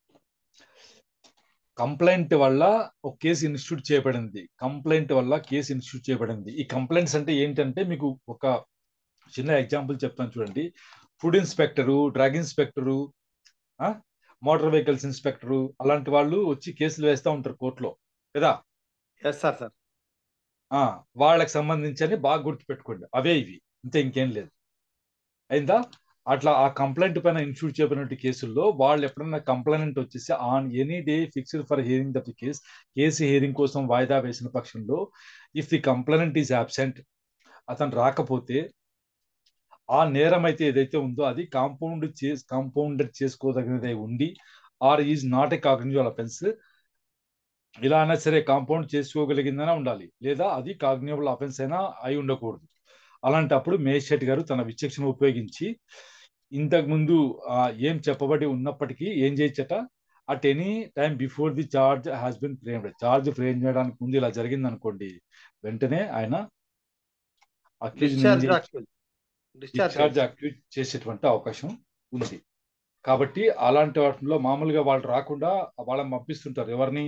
Speaker 1: కంప్లైంట్ వల్ల ఒక కేసు ఇన్స్టిట్యూట్ చేయబడింది కంప్లైంట్ వల్ల కేసు ఇన్స్టిట్యూట్ చేయబడింది ఈ కంప్లైంట్స్ అంటే ఏంటంటే మీకు ఒక చిన్న ఎగ్జాంపుల్ చెప్తాను చూడండి food inspector drug inspector motor vehicles inspector అలాంటి వాళ్ళు వచ్చి కేసులు వేస్తూ ఉంటారు కోర్టులో కదా
Speaker 3: ఎస్ సార్ సార్
Speaker 1: ఆ వాళ్ళకి సంబంధించి అని బాగా గుర్తుపెట్టుకోండి అవే ఇవి ఇంతే ఇంకేం లేదు అయిందా అట్లా ఆ కంప్లైంట్ పైన ఇన్స్టిట్యూట్ చేయబడిన కేసుల్లో వాళ్ళు ఎప్పుడైనా కంప్లైంట్ వచ్చేసి on any day fixed for hearing the case case hearing కోసం వాయిదా వేసిన పక్షంలో if the complainant is absent అతను రాకపోతే ఆ నేరం అయితే ఏదైతే ఉందో అది కాంపౌండ్ చే కాంపౌండెడ్ చేసుకోదగినదే ఉండి or is not a cognizable offence ఇలా అయినా సరే కాంపౌండ్ చేసుకోగలిగిందనే ఉండాలి లేదా అది కాగ్నియబుల్ అఫెన్స్ అయినా అయి ఉండకూడదు అలాంటప్పుడు మేజిస్ట్రేట్ గారు తన విచక్షణ ఉపయోగించి ఇంతకు ముందు ఆ, ఏం చెప్పబడి ఉన్నప్పటికీ ఏం చేయొచ్చట at any time before the charge has been framed charge frame చేయడానికి ముందు ఇలా జరిగింది అనుకోండి వెంటనే ఆయన
Speaker 3: discharge accused discharge
Speaker 1: discharge accused చేసేటువంటి అవకాశం ఉంది కాబట్టి అలాంటి వాటిలో మామూలుగా వాళ్ళు రాకుండా వాళ్ళని పంపిస్తుంటారు ఎవరిని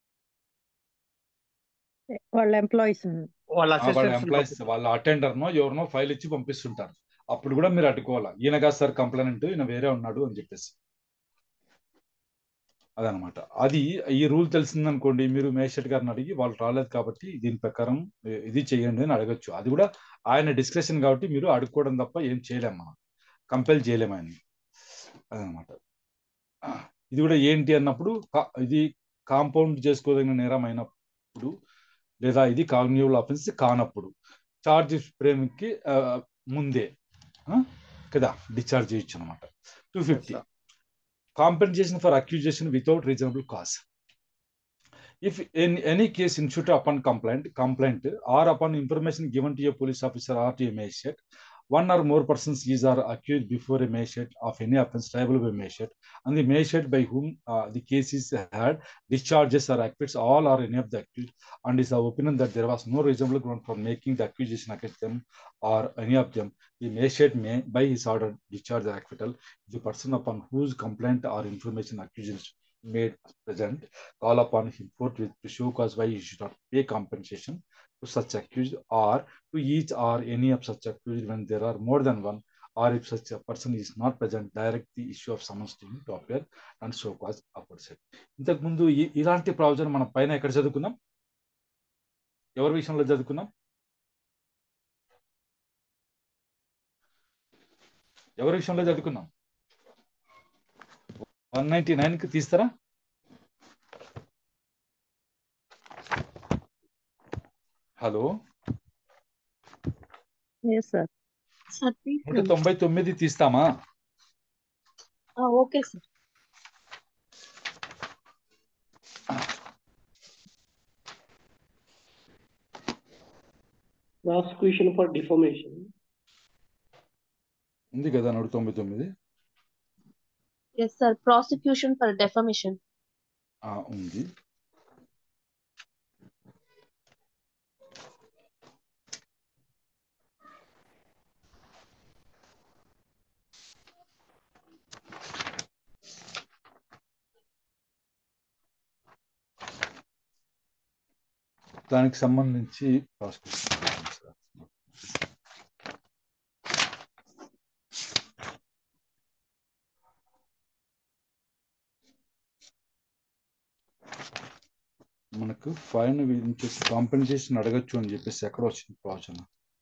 Speaker 2: వాళ్ళ ఎంప్లాయీస్
Speaker 3: వాళ్ళ
Speaker 1: ఆ వాళ్ళ
Speaker 3: అసిస్టెంట్స్
Speaker 1: ఎంప్లాయీస్ వాళ్ళ అటెండర్నో ఎవరినో ఫైల్ ఇచ్చి పంపిస్తుంటారు అప్పుడు కూడా మీరు అడ్డుకోవాలా ఈయన కాదు సార్ కంప్లైంట్ ఈయన వేరే ఉన్నాడు అని చెప్పేసి అదనమాట అది ఈ రూల్ తెలిసిందనుకోండి మీరు మేషట్ గారిని అడిగి వాళ్ళు రాలేదు కాబట్టి దీని ప్రకారం ఇ- ఇది చేయండి అని అడగచ్చు అది కూడా ఆయన డిస్కషన్ కాబట్టి మీరు అడుక్కోవడం తప్ప ఏం చేయలేం మనం కంపెల్ చేయలేము ఆయన అదనమాట ఇది కూడా ఏంటి అన్నప్పుడు కా- ఇది కాంపౌండ్ చేసుకోదగిన నేరం అయినప్పుడు లేదా ఇది కాగ్నిటివ్ ఆఫెన్స్ కానప్పుడు చార్జ్ ఫ్రేమ్కి ముందే ఆ, కదా డిశ్చార్జ్ చేయొచ్చు అనమాట two fifty compensation for accusation without reasonable cause. If in any case ensued upon complaint, complaint or upon information given to a police officer or to a magistrate, one or more persons is or accused before a magistrate of any offence liable by magistrate, and the magistrate by whom uh, the case is heard discharges or acquits all or any of the accused, and is of opinion that there was no reasonable ground for making the accusation against them or any of them, the magistrate may, by his order, discharge the acquittal the person upon whose complaint or information accusation is made present, call upon him forthwith to show cause why he should not pay compensation to such accused or to each or any of such accused when there are more than one, or if such a person is not present, direct the issue of summons to him to appear and show cause aforesaid. ఇంతకు ముందు ఈ- ఇలాంటి provision మనం పైన ఎక్కడ చదువుకున్నాం ఎవరి విషయంలో చదువుకున్నాం ఎవరి విషయంలో చదువుకున్నాం వన్ నైన్టీ నైన్ కి తీస్తారా హలో
Speaker 2: ఎస్ సార్
Speaker 6: సార్
Speaker 1: నూట తొంభై తొమ్మిది తీస్తామా
Speaker 6: okay sir
Speaker 7: Prosecution for defamation.
Speaker 1: ఉంది కదా నూట తొంభై తొమ్మిది
Speaker 6: yes sir prosecution for defamation
Speaker 1: ఆ, ఉంది దానికి సంబంధించి ప్రాసిక్యూషన్ చేయాలి సార్. మనకు ఫైన్ విధించేసి కాంపెన్సేషన్ అడగచ్చు అని చెప్పేసి ఎక్కడ వచ్చింది ప్రవచన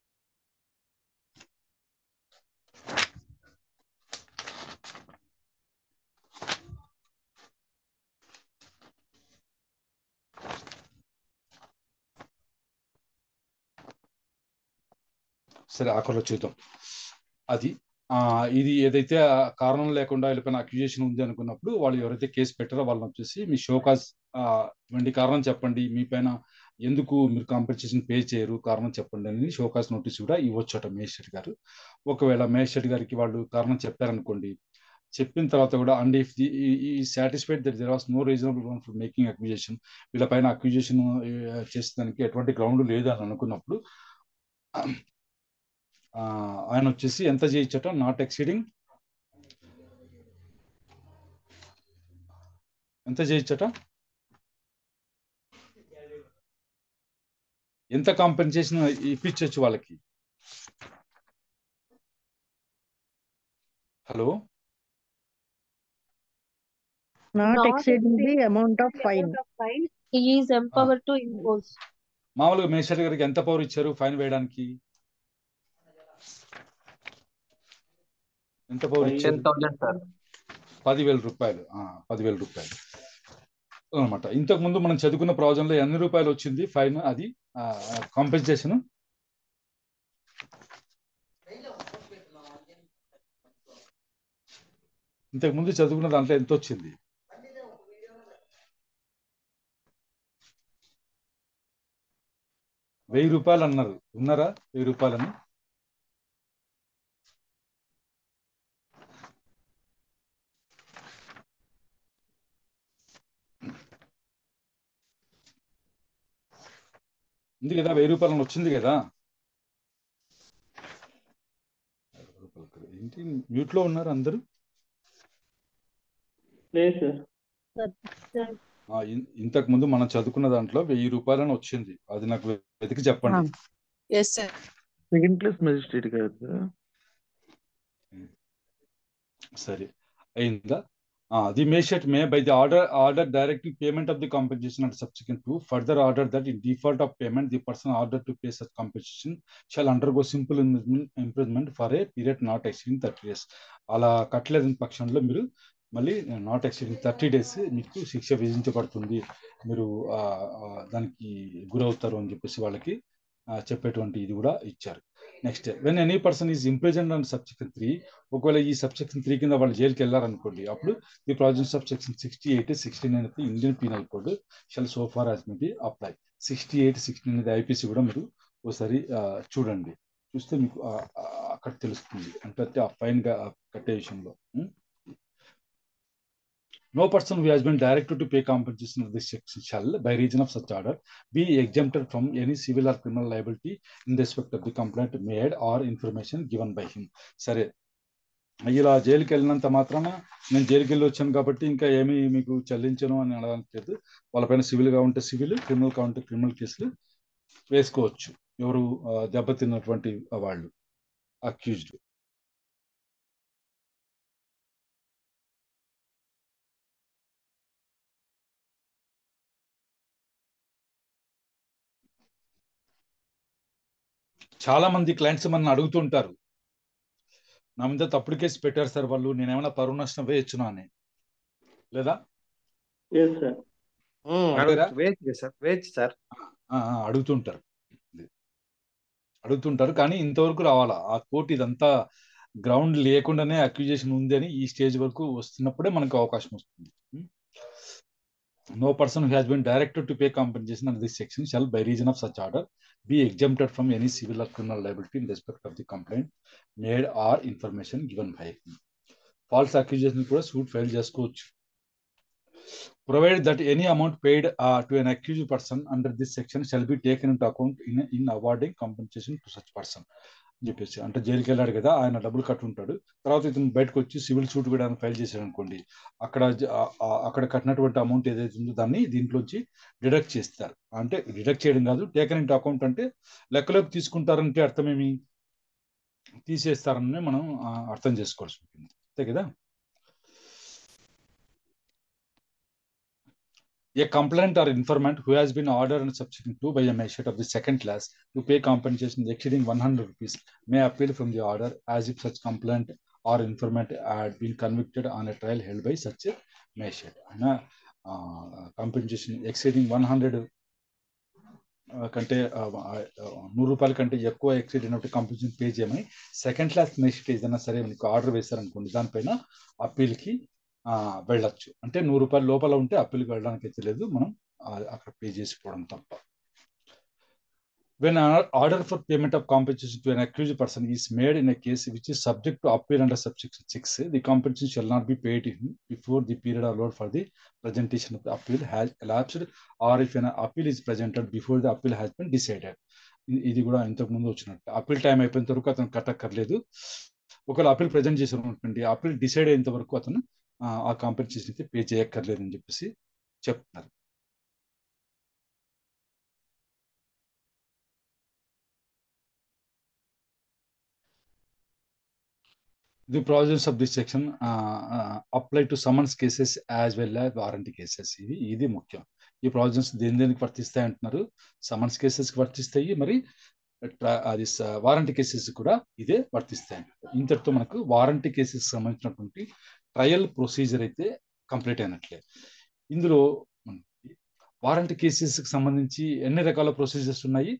Speaker 1: సరే అక్కడ చూద్దాం అది ఆ ఇది ఏదైతే ఆ కారణం లేకుండా వెళ్ళిపోయిన అక్యూజేషన్ ఉంది అనుకున్నప్పుడు వాళ్ళు ఎవరైతే కేసు పెట్టారో వాళ్ళని వచ్చేసి మీ షోకాస్ ఇటువంటి కారణం చెప్పండి మీ పైన ఎందుకు మీరు కాంపెన్సేషన్ పే చేయరు కారణం చెప్పండి అని షోకాస్ నోటీస్ కూడా ఇవ్వచ్చట మేజిస్ట్రేట్ గారు ఒకవేళ మేజిస్ట్రేట్ గారికి వాళ్ళు కారణం చెప్పారనుకోండి చెప్పిన తర్వాత కూడా అండ్ ఇఫ్ ది ఈ satisfied that there was no reasonable ground for making accusation వీళ్ళ పైన అక్విజేషన్ చేసేదానికి ఎటువంటి గ్రౌండ్ లేదు అని అనుకున్నప్పుడు ఆ, ఆయన వచ్చేసి ఎంత చేయొచ్చట నాట్ ఎక్సీడింగ్ ఎంత చేయొచ్చట ఎంత కాంపెన్సేషన్ ఇప్పించవచ్చు వాళ్ళకి హలో
Speaker 2: not exceeding the amount of fine
Speaker 6: fine is empower to impose
Speaker 1: మామూలుగా మేనేజర్ గారికి ఎంత పవర్ ఇచ్చారు ఫైన్ వేయడానికి ఎంత పవర్
Speaker 11: టెన్
Speaker 1: ఇచ్చారు
Speaker 11: థౌసండ్ సార్
Speaker 1: పదివేల రూపాయలు ఆ, పదివేల రూపాయలు అనమాట ఇంతకు ముందు మనం చదువుకున్న ప్రాజెక్ట్లో ఎన్ని రూపాయలు వచ్చింది ఫైన్ అది కాంపెన్సేషన్ ఇంతకు ముందు చదువుకున్న దాంట్లో ఎంత వచ్చింది వెయ్యి రూపాయలు అన్నారు ఉన్నారా వెయ్యి రూపాయలని ఉంది కదా వెయ్యి రూపాయలని వచ్చింది కదా ఏంటి మ్యూట్ లో ఉన్నారు అందరూ
Speaker 7: లేదు సార్
Speaker 1: ఆ, ఇన్- ఇంతకు ముందు మనం చదువుకున్న దాంట్లో వెయ్యి రూపాయలని వచ్చింది అది నాకు వెతికి చెప్పండి
Speaker 12: yes sir
Speaker 9: second class magistrate గారు
Speaker 1: సరే అయిందా Uh, the magistrate may, by the order, order directing payment of the compensation and subsequent to further order that in default of payment, the person ordered to pay such compensation shall undergo simple imprisonment, imprisonment for a period not exceeding thirty days అలా కట్టలేదని పక్షంలో మీరు మళ్ళీ not exceeding thirty days మీకు శిక్ష విధించబడుతుంది మీరు ఆ, ఆ, దానికి గురవుతారు అని చెప్పేసి వాళ్ళకి ఆ, చెప్పేటువంటి ఇది కూడా ఇచ్చారు next when any person is imprisoned and subsection three ఒకవేళ ఈ సబ్సెక్షన్ త్రీ కింద వాళ్ళు జైలుకి వెళ్ళారనుకోండి అప్పుడు the provisions of section sixty eight sixty nine అయితే Indian penal code shall so far as may be apply sixty eight sixty nine IPC కూడా మీరు ఒకసారి ఆ, చూడండి చూస్తే మీకు ఆ, ఆ, అక్కడ తెలుస్తుంది అంటే ఆ ఫైన్ గా కట్టే విషయంలో ఉం? No person who has been directed to pay compensation of this section shall, by reason of such order, be exempted from any civil or criminal liability in respect of the complaint made or information given by him. సరే ఇలా జైలుకి వెళ్ళినంత మాత్రాన నేను జైలుకి వెళ్ళి వచ్చాను కాబట్టి ఇంకా ఏమీ మీకు చెల్లించను అని అనడానికి లేదు వాళ్ళపైన సివిల్గా ఉంటే సివిల్ క్రిమినల్ గా ఉంటే క్రిమినల్ కేసులు వేసుకోవచ్చు ఎవరు ఆ, దెబ్బతిన్నటువంటి వాళ్ళు అక్యూజ్డ్ చాలా మంది క్లయింట్స్ మన అడుగుతుంటారు నా మీద తప్పుడు కేసు పెట్టారు సార్ వాళ్ళు నేను ఏమైనా పరువు నష్టం వేయొచ్చునా అని లేదా
Speaker 7: Yes, sir.
Speaker 1: అంతేరా?
Speaker 3: వేచి సార్ వేచి సార్
Speaker 1: ఆ, ఆ, అడుగుతుంటారు అడుగుతుంటారు కానీ ఇంతవరకు రావాలా ఆ కోర్టు ఇదంతా గ్రౌండ్ లేకుండానే అక్యూజేషన్ ఉంది అని ఈ స్టేజ్ వరకు వస్తున్నప్పుడే మనకు అవకాశం వస్తుంది no person has been directed to pay compensation and this section shall by reason of such order be exempted from any civil or criminal liability in respect of the complaint made or information given by false accusation కూడా suit file చేసుకోవచ్చు provided that any amount paid uh, to an accused person under this section shall be taken into account in, in awarding compensation to such person అని చెప్పేసి అంటే జైలుకి వెళ్ళాడు కదా ఆయన డబ్బులు కట్టుంటాడు తర్వాత ఇతను బయటకు వచ్చి సివిల్ సూట్ కూడా ఫైల్ చేశాడు అనుకోండి అక్కడ జ- ఆ- ఆ- అక్కడ కట్టినటువంటి అమౌంట్ ఏదైతే ఉందో దాన్ని దీంట్లోంచి డిడక్ట్ చేస్తారు అంటే డిడక్ట్ చేయడం కాదు టేకన్ ఇంటూ అకౌంట్ అంటే లెక్కలోకి తీసుకుంటారంటే అర్థం ఏమి తీసేస్తారని మనం ఆ, అర్థం చేసుకోవాల్సి ఉంటుంది అంతే కదా A complainant or informant who has been ordered and subsequent to by a magistrate of the second class to pay compensation exceeding 100 rupees may appeal from the order as if such complaint or informant had been convicted on a trial held by such a magistrate. అయినా compensation exceeding one hundred కంటే ఆ, ఆ, నూరు రూపాయల కంటే ఎక్కువ exceed అయినట్టు compensation pay చేయమని సెకండ్ క్లాస్ మేజిస్ట్రేట్ ఏదైనా సరే మీకు ఆర్డర్ వేశారనుకోండి దానిపైన అప్పీల్కి ఆ, వెళ్ళొచ్చు అంటే నూరు రూపాయల లోపల ఉంటే అప్పీల్కి వెళ్ళడానికి అయితే లేదు మనం ఆ, అక్కడ పే చేసుకోవడం తప్ప when an order for payment of compensation to an accused person is made in a case which is subject to appeal under subsection 6 the compensation shall not be paid to him before the period allowed for the presentation of the appeal has elapsed or if an appeal is presented before the appeal has been decided ఇది- ఇది కూడా ఇంతకు ముందు వచ్చినట్టు appeal time అయిపోయిన వరకు అతను కట్టక్కర్లేదు ఒకవేళ అప్పీల్ ప్రజెంట్ చేసిన అనుకోండి అప్పీల్ డిసైడ్ అయ్యేంత వరకు అతను ఆ, ఆ కాంపెన్సేషన్ అయితే పే చేయక్కర్లేదు అని చెప్పేసి చెప్తున్నారు the provisions of this section uh, uh, apply to summons cases as well as warranty cases ఇది ఇది ముఖ్యం ఈ ప్రావిజన్స్ దేని దేనికి వర్తిస్తాయి అంటున్నారు సమన్స్ కేసెస్ కి వర్తిస్తాయి మరి ట్ర- అది వారంటీ కేసెస్ కూడా ఇదే వర్తిస్తాయి ఇంతటితో మనకు వారంటీ కేసెస్ సంబంధించినటువంటి ట్రయల్ ప్రొసీజర్ అయితే కంప్లీట్ అయినట్లే ఇందులో వారంటీ కేసెస్ కి సంబంధించి ఎన్ని రకాల ప్రొసీజర్స్ ఉన్నాయి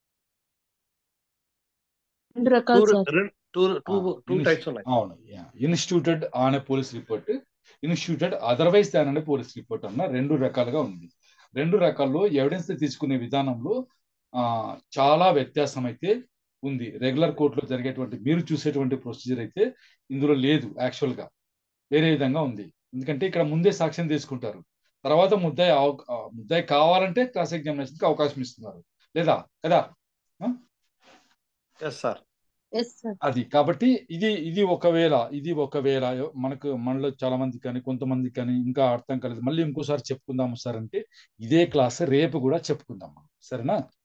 Speaker 6: రెండు రకాలు
Speaker 3: two
Speaker 6: sir
Speaker 3: two two two
Speaker 1: ఇనిష్-
Speaker 3: టైప్స్ ఉన్నాయి
Speaker 1: అవును instituted on police report instituted otherwise than అనే పోలీస్ రిపోర్ట్ అన్న రెండు రకాలుగా ఉంది రెండు రకాల్లో ఎవిడెన్స్ తీసుకునే విధానంలో ఆ, చాలా వ్యత్యాసం అయితే ఉంది రెగ్యులర్ కోర్టులో జరిగేటువంటి మీరు చూసేటువంటి ప్రొసీజర్ అయితే ఇందులో లేదు యాక్చువల్ గా వేరే విధంగా ఉంది ఎందుకంటే ఇక్కడ ముందే సాక్ష్యం తీసుకుంటారు తర్వాత ముద్దాయి అవ- ఆ, ముద్దాయి కావాలంటే క్రాస్ ఎగ్జామినేషన్ కి అవకాశం ఇస్తున్నారు లేదా కదా
Speaker 3: ఎస్ సార్
Speaker 6: ఎస్ సార్
Speaker 1: అది కాబట్టి ఇది ఇది ఒకవేళ ఇది ఒకవేళ మనకు మనలో చాలా మంది కానీ కొంతమంది కానీ ఇంకా అర్థం కాలేదు మళ్ళీ ఇంకోసారి చెప్పుకుందాము సార్ అంటే ఇదే క్లాస్ రేపు కూడా చెప్పుకుందాం మనం. సరేనా